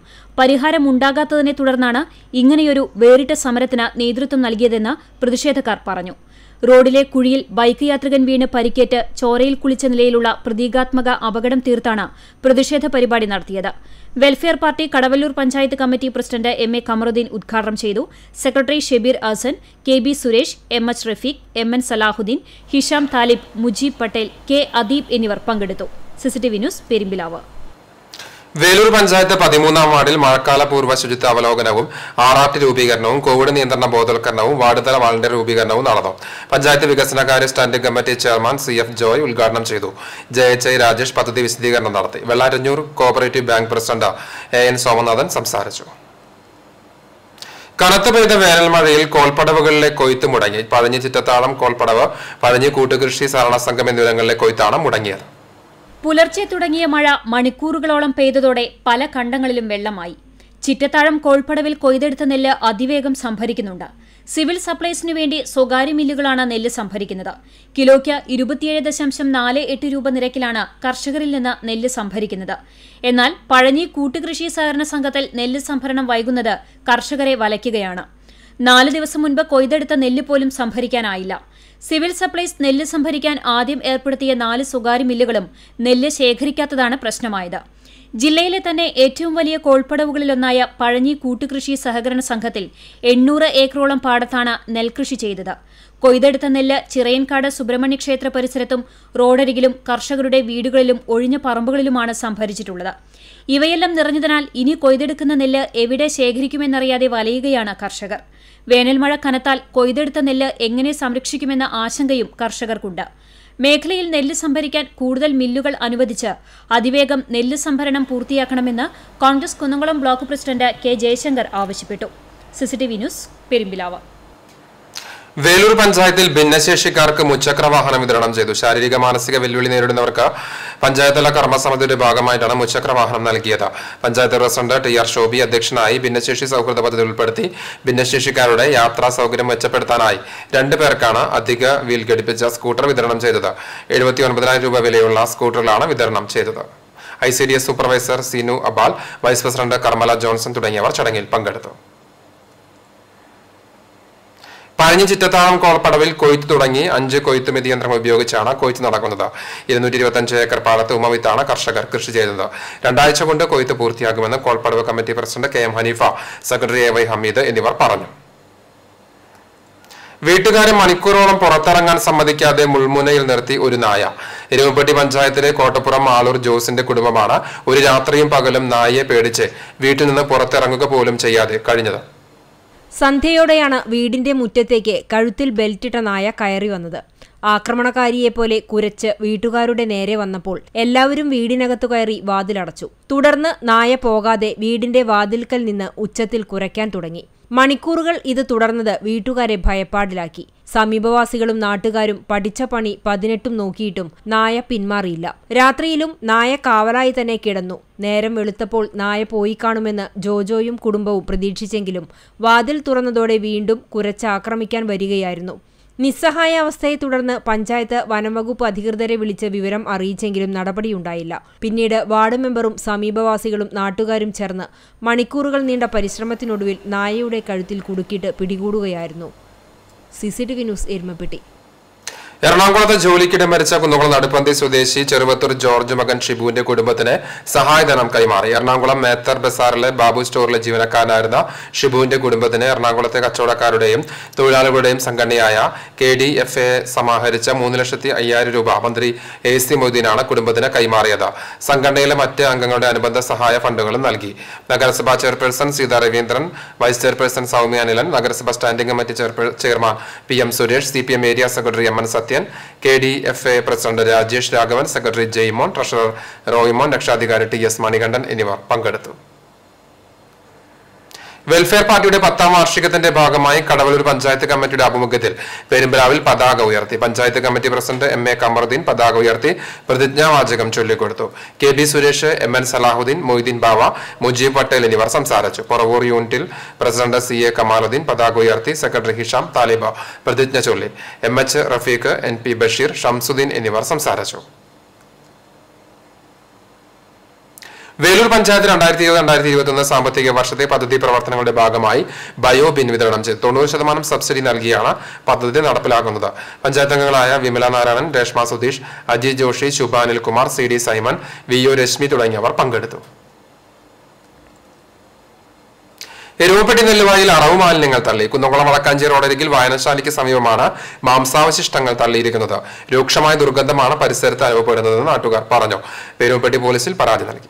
പരിഹാരമുണ്ടാകാത്തതിനെ തുടർന്നാണ് ഇങ്ങനെയൊരു വേറിട്ട സമരത്തിന് നേതൃത്വം നൽകിയതെന്ന് പ്രതിഷേധക്കാർ പറഞ്ഞു റോഡിലെ കുഴിയിൽ ബൈക്ക് യാത്രികൻ വീണ് പരിക്കേറ്റ് ചോരയിൽ കുളിച്ച നിലയിലുള്ള പ്രതീകാത്മക അപകടം തീർത്താണ് പ്രതിഷേധ പരിപാടി നടത്തിയത് welfare party Kadavallur panchayat committee president M A Kamaruddin ഉദ്ഘാടനം ചെയ്തു secretary Shebeer Asan K B Suresh M H Rafeeq M N Salahuddin Hisham Thalib Mujeeb Patel K Adeeb എന്നിവർ പങ്കെടുത്തു സിസിടിവി ന്യൂസ് പെരുമ്പിലാവ് വേലൂർ പഞ്ചായത്ത് പതിമൂന്നാം വാർഡിൽ മഴക്കാല പൂർവ്വ ശുചിത്വ അവലോകനവും ആറാട്ട് രൂപീകരണവും കോവിഡ് നിയന്ത്രണ ബോധവൽക്കരണവും വാർഡുതല വാളണ്ടിയർ രൂപീകരണവും നടന്നു പഞ്ചായത്ത് വികസനകാര്യ standing committee chairman C F Joy ഉദ്ഘാടനം ചെയ്തു ജെ എച്ച് ഐ രാജേഷ് പദ്ധതി വിശദീകരണം നടത്തി Vellaranjur cooperative bank president A N Somanathan സംസാരിച്ചു കനത്ത പെയ്ത വേനൽമഴയിൽ കോൾപ്പടവുകളിലെ കൊയ്ത്ത് മുടങ്ങി പഴഞ്ഞി ചിറ്റത്താളം കോൾപ്പടവ് പഴഞ്ഞി കൂട്ടുകൃഷി സഹകരണ സംഘം എന്നിവിടങ്ങളിലെ കൊയ്ത്താണ് മുടങ്ങിയത് പുലർച്ചെ തുടങ്ങിയ മഴ മണിക്കൂറുകളോളം പെയ്തതോടെ പല കണ്ടങ്ങളിലും വെള്ളമായി ചിറ്റത്താഴം കോൾപ്പടവിൽ കൊയ്തെടുത്ത നെല്ല് അതിവേഗം സംഭരിക്കുന്നുണ്ട് സിവിൽ സപ്ലൈസിനു വേണ്ടി സ്വകാര്യ മില്ലുകളാണ് നെല്ല് സംഭരിക്കുന്നത് കിലോയ്ക്ക് ഇരുപത്തിയേഴ് ദശാംശം നാല് എട്ട് രൂപ നിരക്കിലാണ് കർഷകരിൽ നിന്ന് നെല്ല് സംഭരിക്കുന്നത് എന്നാൽ പഴഞ്ഞി കൂട്ടുകൃഷി സഹകരണ സംഘത്തിൽ നെല്ല് സംഭരണം വൈകുന്നത് കർഷകരെ വലയ്ക്കുകയാണ് നാല് ദിവസം മുൻപ് കൊയ്തെടുത്ത നെല്ല് പോലും സംഭരിക്കാനായില്ല സിവിൽ സപ്ലൈസ് നെല്ല് സംഭരിക്കാൻ ആദ്യം ഏർപ്പെടുത്തിയ നാല് സ്വകാര്യ മില്ലുകളും നെല്ല് ശേഖരിക്കാത്തതാണ് പ്രശ്നമായത് ജില്ലയിലെ തന്നെ ഏറ്റവും വലിയ കോൾപ്പടവുകളിലൊന്നായ പഴഞ്ഞി കൂട്ടുകൃഷി സഹകരണ സംഘത്തിൽ എണ്ണൂറ് ഏക്കറോളം പാടത്താണ് നെൽകൃഷി ചെയ്തത് കൊയ്തെടുത്ത നെല്ല് ചിറയൻകാട് സുബ്രഹ്മണ്യ ക്ഷേത്ര പരിസരത്തും റോഡരികിലും കർഷകരുടെ വീടുകളിലും ഒഴിഞ്ഞ പറമ്പുകളിലുമാണ് സംഭരിച്ചിട്ടുള്ളത് ഇവയെല്ലാം നിറഞ്ഞതിനാൽ ഇനി കൊയ്തെടുക്കുന്ന നെല്ല് എവിടെ ശേഖരിക്കുമെന്നറിയാതെ വലയുകയാണ് കർഷകർ വേനൽമഴ കനത്താൽ കൊയ്തെടുത്ത നെല്ല് എങ്ങനെ സംരക്ഷിക്കുമെന്ന ആശങ്കയും കർഷകർക്കുണ്ട് മേഖലയിൽ നെല്ല് സംഭരിക്കാൻ കൂടുതൽ മില്ലുകൾ അനുവദിച്ച് അതിവേഗം നെല്ല് സംഭരണം പൂർത്തിയാക്കണമെന്ന് Congress Kunnamkulam block president K Jayashankar ആവശ്യപ്പെട്ടു സിസിടിവി ന്യൂസ് പെരുമ്പിലാവ് വേലൂർ പഞ്ചായത്തിൽ ഭിന്നശേഷിക്കാർക്ക് മുച്ചക്ര വാഹനം വിതരണം ചെയ്തു ശാരീരിക മാനസിക വെല്ലുവിളി നേരിടുന്നവർക്ക് പഞ്ചായത്തല കർമ്മസമിതിയുടെ ഭാഗമായിട്ടാണ് മുച്ചക്ര വാഹനം നൽകിയത് panchayat president T R Shobhi അധ്യക്ഷനായി ഭിന്നശേഷി സൗഹൃദ പദ്ധതി ഉൾപ്പെടുത്തി ഭിന്നശേഷിക്കാരുടെ യാത്രാ സൗകര്യം മെച്ചപ്പെടുത്താനായി രണ്ടു പേർക്കാണ് അധിക വീൽ ഘടിപ്പിച്ച സ്കൂട്ടർ വിതരണം ചെയ്തത് എഴുപത്തി ഒൻപതിനായിരം രൂപ വിലയുള്ള സ്കൂട്ടറിലാണ് വിതരണം ചെയ്തത് I C D S supervisor Seenu അബാൽ വൈസ് പ്രസിഡന്റ് കർമ്മല ജോൺസൺ തുടങ്ങിയവർ ചടങ്ങിൽ പങ്കെടുത്തു പഴഞ്ഞി ചിറ്റത്താളം കോൾപ്പടവിൽ കൊയ്ത്ത് തുടങ്ങി അഞ്ച് കൊയ്ത്ത് മെതി യന്ത്രങ്ങൾ ഉപയോഗിച്ചാണ് കൊയ്ത്ത് നടക്കുന്നത് ഇരുന്നൂറ്റി ഇരുപത്തി ഏക്കർ പാടത്ത് ഉമവിത്താണ് കർഷകർ കൃഷി ചെയ്തത് രണ്ടാഴ്ച കൊണ്ട് കൊയ്ത്ത് പൂർത്തിയാകുമെന്ന് കോൾപ്പടവ് committee president K M Haneefa secretary A Y Hameed എന്നിവർ പറഞ്ഞു വീട്ടുകാരെ മണിക്കൂറോളം പുറത്തിറങ്ങാൻ സമ്മതിക്കാതെ മുൾമുനയിൽ നിർത്തി ഒരു നായ എരുമപ്പെട്ടി പഞ്ചായത്തിലെ കോട്ടപ്പുറം ആളൂർ ജോസിന്റെ കുടുംബമാണ് ഒരു രാത്രിയും പകലും നായയെ പേടിച്ച് വീട്ടിൽ നിന്ന് പുറത്തിറങ്ങുക പോലും ചെയ്യാതെ കഴിഞ്ഞത് സന്ധ്യയോടെയാണ് വീടിന്റെ മുറ്റത്തേക്ക് കഴുത്തിൽ ബെൽറ്റിട്ട നായ കയറി വന്നത് ആക്രമണകാരിയെപ്പോലെ കുരച്ച് വീട്ടുകാരുടെ നേരെ വന്നപ്പോൾ എല്ലാവരും വീടിനകത്തു കയറി വാതിലടച്ചു തുടർന്ന് നായ പോകാതെ വീടിന്റെ വാതിൽക്കൽ നിന്ന് ഉച്ചത്തിൽ കുരയ്ക്കാൻ തുടങ്ങി മണിക്കൂറുകൾ ഇത് തുടർന്നത് വീട്ടുകാരെ ഭയപ്പാടിലാക്കി സമീപവാസികളും നാട്ടുകാരും പഠിച്ച പണി പതിനെട്ടും നോക്കിയിട്ടും നായ പിന്മാറിയില്ല രാത്രിയിലും നായ കാവലായി തന്നെ കിടന്നു നേരം വെളുത്തപ്പോൾ നായ പോയി കാണുമെന്ന് ജോജോയും കുടുംബവും പ്രതീക്ഷിച്ചെങ്കിലും വാതിൽ തുറന്നതോടെ വീണ്ടും കുരച്ചാക്രമിക്കാൻ വരികയായിരുന്നു നിസ്സഹായ അവസ്ഥയെ തുടർന്ന് പഞ്ചായത്ത് വനംവകുപ്പ് അധികൃതരെ വിളിച്ച് വിവരം അറിയിച്ചെങ്കിലും നടപടിയുണ്ടായില്ല പിന്നീട് വാർഡ് മെമ്പറും സമീപവാസികളും നാട്ടുകാരും ചേർന്ന് മണിക്കൂറുകൾ നീണ്ട പരിശ്രമത്തിനൊടുവിൽ നായയുടെ കഴുത്തിൽ കുടുക്കിയിട്ട് പിടികൂടുകയായിരുന്നു സിസിടിവി ന്യൂസ് എരുമപ്പെട്ടി എറണാകുളത്ത് ജോലിക്കിടെ മരിച്ച കുന്നംകുളം നടുപ്പന്തി സ്വദേശി ചെറുവത്തൂർ ജോർജ് മകൻ ഷിബുവിന്റെ കുടുംബത്തിന് സഹായധനം കൈമാറി എറണാകുളം മേത്തർ ബസാറിലെ ബാബു സ്റ്റോറിലെ ജീവനക്കാരനായിരുന്ന ഷിബുവിന്റെ കുടുംബത്തിന് എറണാകുളത്തെ കച്ചവടക്കാരുടെയും തൊഴിലാളികളുടെയും സംഘടനയായ കെ ഡി എഫ് എ സമാഹരിച്ച മൂന്ന് ലക്ഷത്തി അയ്യായിരം രൂപ മന്ത്രി എ സി മൊയ്തീനാണ് കുടുംബത്തിന് കൈമാറിയത് സംഘടനയിലെ മറ്റ് അംഗങ്ങളുടെ അനുബന്ധ സഹായ ഫണ്ടുകളും നൽകി നഗരസഭാ chairperson Seetha Raveendran vice chairperson Soumya Anilan നഗരസഭ സ്റ്റാൻഡിംഗ് കമ്മിറ്റി ചെയർപേ- chairman P M Suresh C P M area secretary M N Sathyan K D F A president Rajesh Raghavan secretary Jaimon treasurer Roymon രക്ഷാധികാരി ടി എസ് മണികണ്ഠൻ എന്നിവർ പങ്കെടുത്തു വെൽഫെയർ പാർട്ടിയുടെ പത്താം വാർഷികത്തിന്റെ ഭാഗമായി കടവലൂർ പഞ്ചായത്ത് കമ്മിറ്റിയുടെ ആഭിമുഖ്യത്തിൽ പെരുമ്പലാവിൽ പതാക ഉയർത്തി panchayat committee president M A Kamaruddin പതാക ഉയർത്തി പ്രതിജ്ഞാവാചകം ചൊല്ലിക്കൊടുത്തു K B Suresh M N Salahuddin Moideen Bava Mujeeb Patel എന്നിവർ സംസാരിച്ചു പറവൂർ യൂണിറ്റിൽ പ്രസിഡന്റ് സി എ കമാലുദ്ദീൻ പതാക ഉയർത്തി സെക്രട്ടറി ഹിഷാം താലിബ പ്രതിജ്ഞ ചൊല്ലി M H Rafeeq N P Basheer Shamsuddin എന്നിവർ സംസാരിച്ചു വേലൂർ പഞ്ചായത്ത് രണ്ടായിരത്തി ഇരുപത് രണ്ടായിരത്തി ഇരുപത്തൊന്ന് സാമ്പത്തിക വർഷത്തെ പദ്ധതി പ്രവർത്തനങ്ങളുടെ ഭാഗമായി ബയോ ബിൻ വിതരണം ചെയ്തു തൊണ്ണൂറ് ശതമാനം സബ്സിഡി നൽകിയാണ് പദ്ധതി നടപ്പിലാക്കുന്നത് പഞ്ചായത്ത് അംഗങ്ങളായ Vimala Narayanan Reshma Sudheesh Ajay Joshi Shubha Anilkumar C D Simon V O Reshmi തുടങ്ങിയവർ പങ്കെടുത്തു എരുവപ്പെട്ടി നെല്ലുവായിൽ അറവ് മാലിന്യങ്ങൾ തള്ളി കുന്നംകുളം വടക്കാഞ്ചേരി റോഡരികിൽ വായനശാലയ്ക്ക് സമീപമാണ് മാംസാവശിഷ്ടങ്ങൾ തള്ളിയിരിക്കുന്നത് രൂക്ഷമായ ദുർഗന്ധമാണ് പരിസരത്ത് അനുഭവപ്പെടുന്നതെന്ന് നാട്ടുകാർ പറഞ്ഞു എരുവപ്പെട്ടി പോലീസിൽ പരാതി നൽകി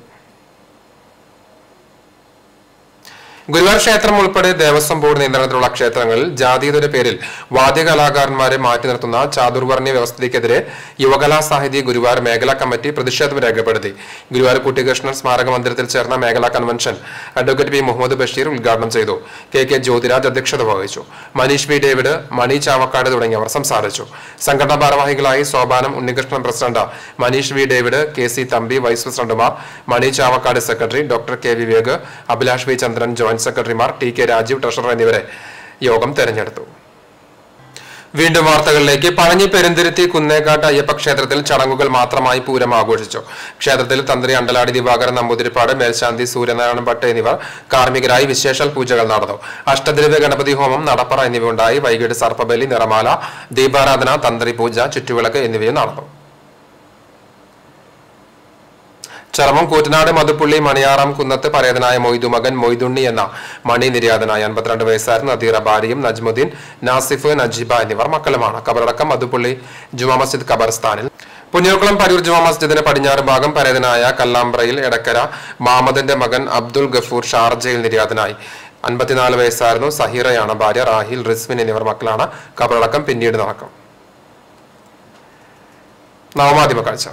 ഗുരുവായൂർ ക്ഷേത്രം ഉൾപ്പെടെ ദേവസ്വം ബോർഡ് നിയന്ത്രണത്തിലുള്ള ക്ഷേത്രങ്ങളിൽ ജാതീയതയുടെ പേരിൽ വാദ്യകലാകാരന്മാരെ മാറ്റി നിർത്തുന്ന ചാതുർവർണ്ണ വ്യവസ്ഥയ്ക്കെതിരെ യുവകലാ സാഹിതി ഗുരുവായൂർ മേഖലാ കമ്മിറ്റി പ്രതിഷേധം രേഖപ്പെടുത്തി ഗുരുവായൂർ കുട്ടികൃഷ്ണൻ സ്മാരക മന്ദിരത്തിൽ ചേർന്ന മേഖലാ convention advocate P Muhammad Basheer ഉദ്ഘാടനം ചെയ്തു കെ കെ ജ്യോതിരാജ് അധ്യക്ഷത വഹിച്ചു മനീഷ് വി ഡേവിഡ് മണി ചാവക്കാട് തുടങ്ങിയവർ സംസാരിച്ചു സംഘടനാ ഭാരവാഹികളായി Sopanam Unnikrishnan president Maneesh V David K C Thampi vice പ്രസിഡന്റുമാർ Mani Chavakkad secretary doctor K Vivek Abhilash V Chandran joint സെക്രട്ടറിമാർ ടി കെ രാജീവ് ട്രഷറർ എന്നിവരെ യോഗം തെരഞ്ഞെടുത്തു വീണ്ടും വാർത്തകളിലേക്ക് പഴഞ്ഞി പെരുന്തിരുത്തി കുന്നേക്കാട്ട് അയ്യപ്പ ക്ഷേത്രത്തിൽ ചടങ്ങുകൾ മാത്രമായി പൂരം ആഘോഷിച്ചു ക്ഷേത്രത്തിൽ തന്ത്രി അണ്ടലാടി ദിവാകരൻ നമ്പൂതിരിപ്പാട് മേൽശാന്തി സൂര്യനാരായണ ഭട്ട് എന്നിവർ കാർമ്മികരായി വിശേഷാൽ പൂജകൾ നടന്നു അഷ്ടദ്രവ്യ ഗണപതി ഹോമം നടപ്പറ എന്നിവ ഉണ്ടായി വൈകിട്ട് സർപ്പബലി നിറമാല ദീപാരാധന തന്ത്രി പൂജ ചുറ്റുവിളക്ക് എന്നിവയും നടന്നു ചർമ്മം കൂറ്റനാട് മധുപ്പുള്ളി മണിയാറാം കുന്നത്ത് പരേതനായ മൊയ്തു മകൻ മൊയ്തുണ്ണി എന്ന മണി നിര്യാതനായ അൻപത്തിരണ്ട് വയസ്സായിരുന്ന നദീറ ഭാര്യയും നജ്മുദ്ദീൻ നാസിഫ് നജീബ എന്നിവർ മക്കളുമാണ് കബറടക്കം മധുപ്പുള്ളി ജുമാ മസ്ജിദ് ഖബർസ്ഥാനിൽ പുന്നൂർക്കുളം പരൂർ ജുമാ മസ്ജിദിന് പടിഞ്ഞാറ് ഭാഗം പരേതനായ കല്ലാമ്പ്രയിൽ എടക്കര മാമദിന്റെ മകൻ അബ്ദുൽ ഗഫൂർ ഷാർജയിൽ നിര്യാതനായി അൻപത്തിനാല് വയസ്സായിരുന്നു സഹീറയാണ് ഭാര്യ റാഹിൽ റിസ്വിൻ എന്നിവർ മക്കളാണ് കബറടക്കം പിന്നീട് നടക്കും നവമാധ്യമ കാഴ്ച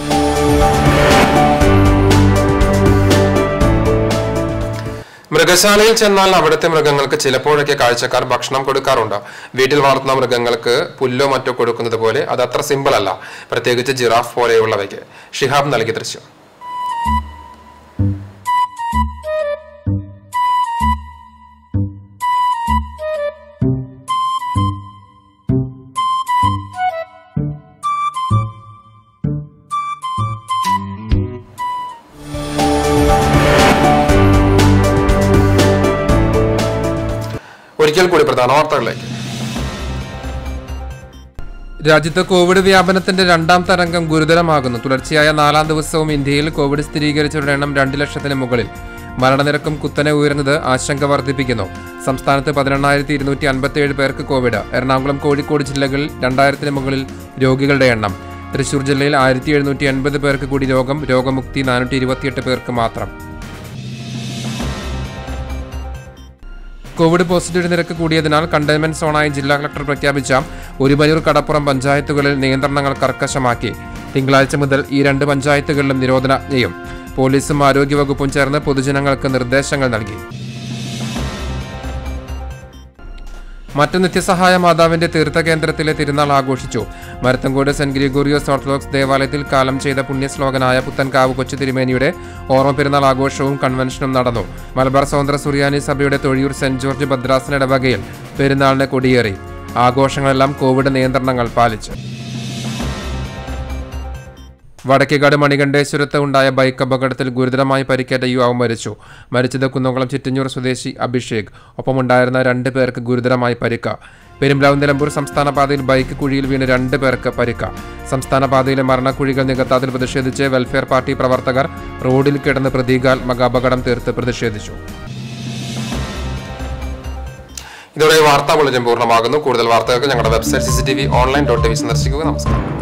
മൃഗശാലയിൽ ചെന്നാൽ അവിടുത്തെ മൃഗങ്ങൾക്ക് ചിലപ്പോഴൊക്കെ കാഴ്ചക്കാർ ഭക്ഷണം കൊടുക്കാറുണ്ട് വീട്ടിൽ വളർത്തുന്ന മൃഗങ്ങൾക്ക് പുല്ലോ മറ്റോ കൊടുക്കുന്നത് പോലെ അത് അത്ര സിമ്പിൾ അല്ല പ്രത്യേകിച്ച് ജിറാഫ് പോലെയുള്ളവയ്ക്ക് ഷിഹാബ് നൽകിയ ദൃശ്യം ഒരിക്കൽ കൂടി പ്രധാന വാർത്തകളിലേക്ക് രാജ്യത്ത് കോവിഡ് വ്യാപനത്തിന്റെ രണ്ടാം തരംഗം ഗുരുതരമാകുന്നു തുടർച്ചയായ നാലാം ദിവസവും ഇന്ത്യയിൽ കോവിഡ് സ്ഥിരീകരിച്ചവരുടെ എണ്ണം രണ്ട് ലക്ഷത്തിന് മുകളിൽ മരണനിരക്കും കുത്തനെ ഉയരുന്നത് ആശങ്ക വർദ്ധിപ്പിക്കുന്നു സംസ്ഥാനത്ത് പതിനെണ്ണായിരത്തി ഇരുന്നൂറ്റി അൻപത്തിയേഴ് പേർക്ക് കോവിഡ് എറണാകുളം കോഴിക്കോട് ജില്ലകളിൽ രണ്ടായിരത്തിന് മുകളിൽ രോഗികളുടെ എണ്ണം തൃശൂർ ജില്ലയിൽ ആയിരത്തി എഴുന്നൂറ്റി എൺപത് പേർക്ക് കൂടി രോഗം രോഗമുക്തി നാനൂറ്റി ഇരുപത്തിയെട്ട് പേർക്ക് മാത്രം കോവിഡ് പോസിറ്റിവിറ്റി നിരക്ക് കൂടിയതിനാൽ കണ്ടെയ്ൻമെന്റ് സോണായി ജില്ലാ കളക്ടർ പ്രഖ്യാപിച്ച ഒരുമയൂർ കടപ്പുറം പഞ്ചായത്തുകളിൽ നിയന്ത്രണങ്ങൾ കർക്കശമാക്കി തിങ്കളാഴ്ച മുതൽ ഈ രണ്ട് പഞ്ചായത്തുകളിലും നിരോധനാജ്ഞയും പോലീസും ആരോഗ്യവകുപ്പും ചേർന്ന് പൊതുജനങ്ങൾക്ക് നിർദ്ദേശങ്ങൾ നൽകി മറ്റു നിത്യസഹായ മാതാവിന്റെ തീർത്ഥകേന്ദ്രത്തിലെ തിരുനാൾ ആഘോഷിച്ചു മരത്തങ്കോട് സെന്റ് ഗ്രിഗോറിയോസ് ഓർത്തഡോക്സ് ദേവാലയത്തിൽ കാലം ചെയ്ത പുണ്യശ്ലോകനായ പുത്തൻകാവ് കൊച്ചു തിരുമേനിയുടെ ഓർമ്മ പെരുന്നാൾ ആഘോഷവും കൺവെൻഷനും നടന്നു മലബാർ സ്വതന്ത്ര സുറിയാനി സഭയുടെ തൊഴിയൂർ സെന്റ് ജോർജ് ഭദ്രാസന ഇടവകയിൽ പെരുന്നാളിന് കൊടിയേറി ആഘോഷങ്ങളെല്ലാം കോവിഡ് നിയന്ത്രണങ്ങൾ പാലിച്ചു വടക്കേക്കാട് മണികണ്ഠേശ്വരത്ത് ഉണ്ടായ ബൈക്ക് അപകടത്തിൽ ഗുരുതരമായി പരിക്കേറ്റ യുവാവ് മരിച്ചു മരിച്ചത് കുന്നംകുളം ചിറ്റഞ്ഞൂർ സ്വദേശി അഭിഷേക് ഒപ്പമുണ്ടായിരുന്ന രണ്ട് പേർക്ക് ഗുരുതരമായി പരിക്ക പെരുമ്പ്ലാവ് നിലമ്പൂർ സംസ്ഥാന പാതയിൽ ബൈക്ക് കുഴിയിൽ വീണ് രണ്ട് പേർക്ക് പരിക്ക സംസ്ഥാന പാതയിലെ മരണക്കുഴികൾ നികത്താത്തിൽ പ്രതിഷേധിച്ച് വെൽഫെയർ പാർട്ടി പ്രവർത്തകർ റോഡിൽ കിടന്ന് പ്രതീകാത്മക അപകടം തീർത്ത് പ്രതിഷേധിച്ചു ഇതോടെ വാർത്താ ബുള്ളറ്റിൻ പൂർണ്ണമാകുന്നു കൂടുതൽ വാർത്തകൾക്ക് ഞങ്ങളുടെ website C C T V online dot T V സന്ദർശിക്കുക നമസ്കാരം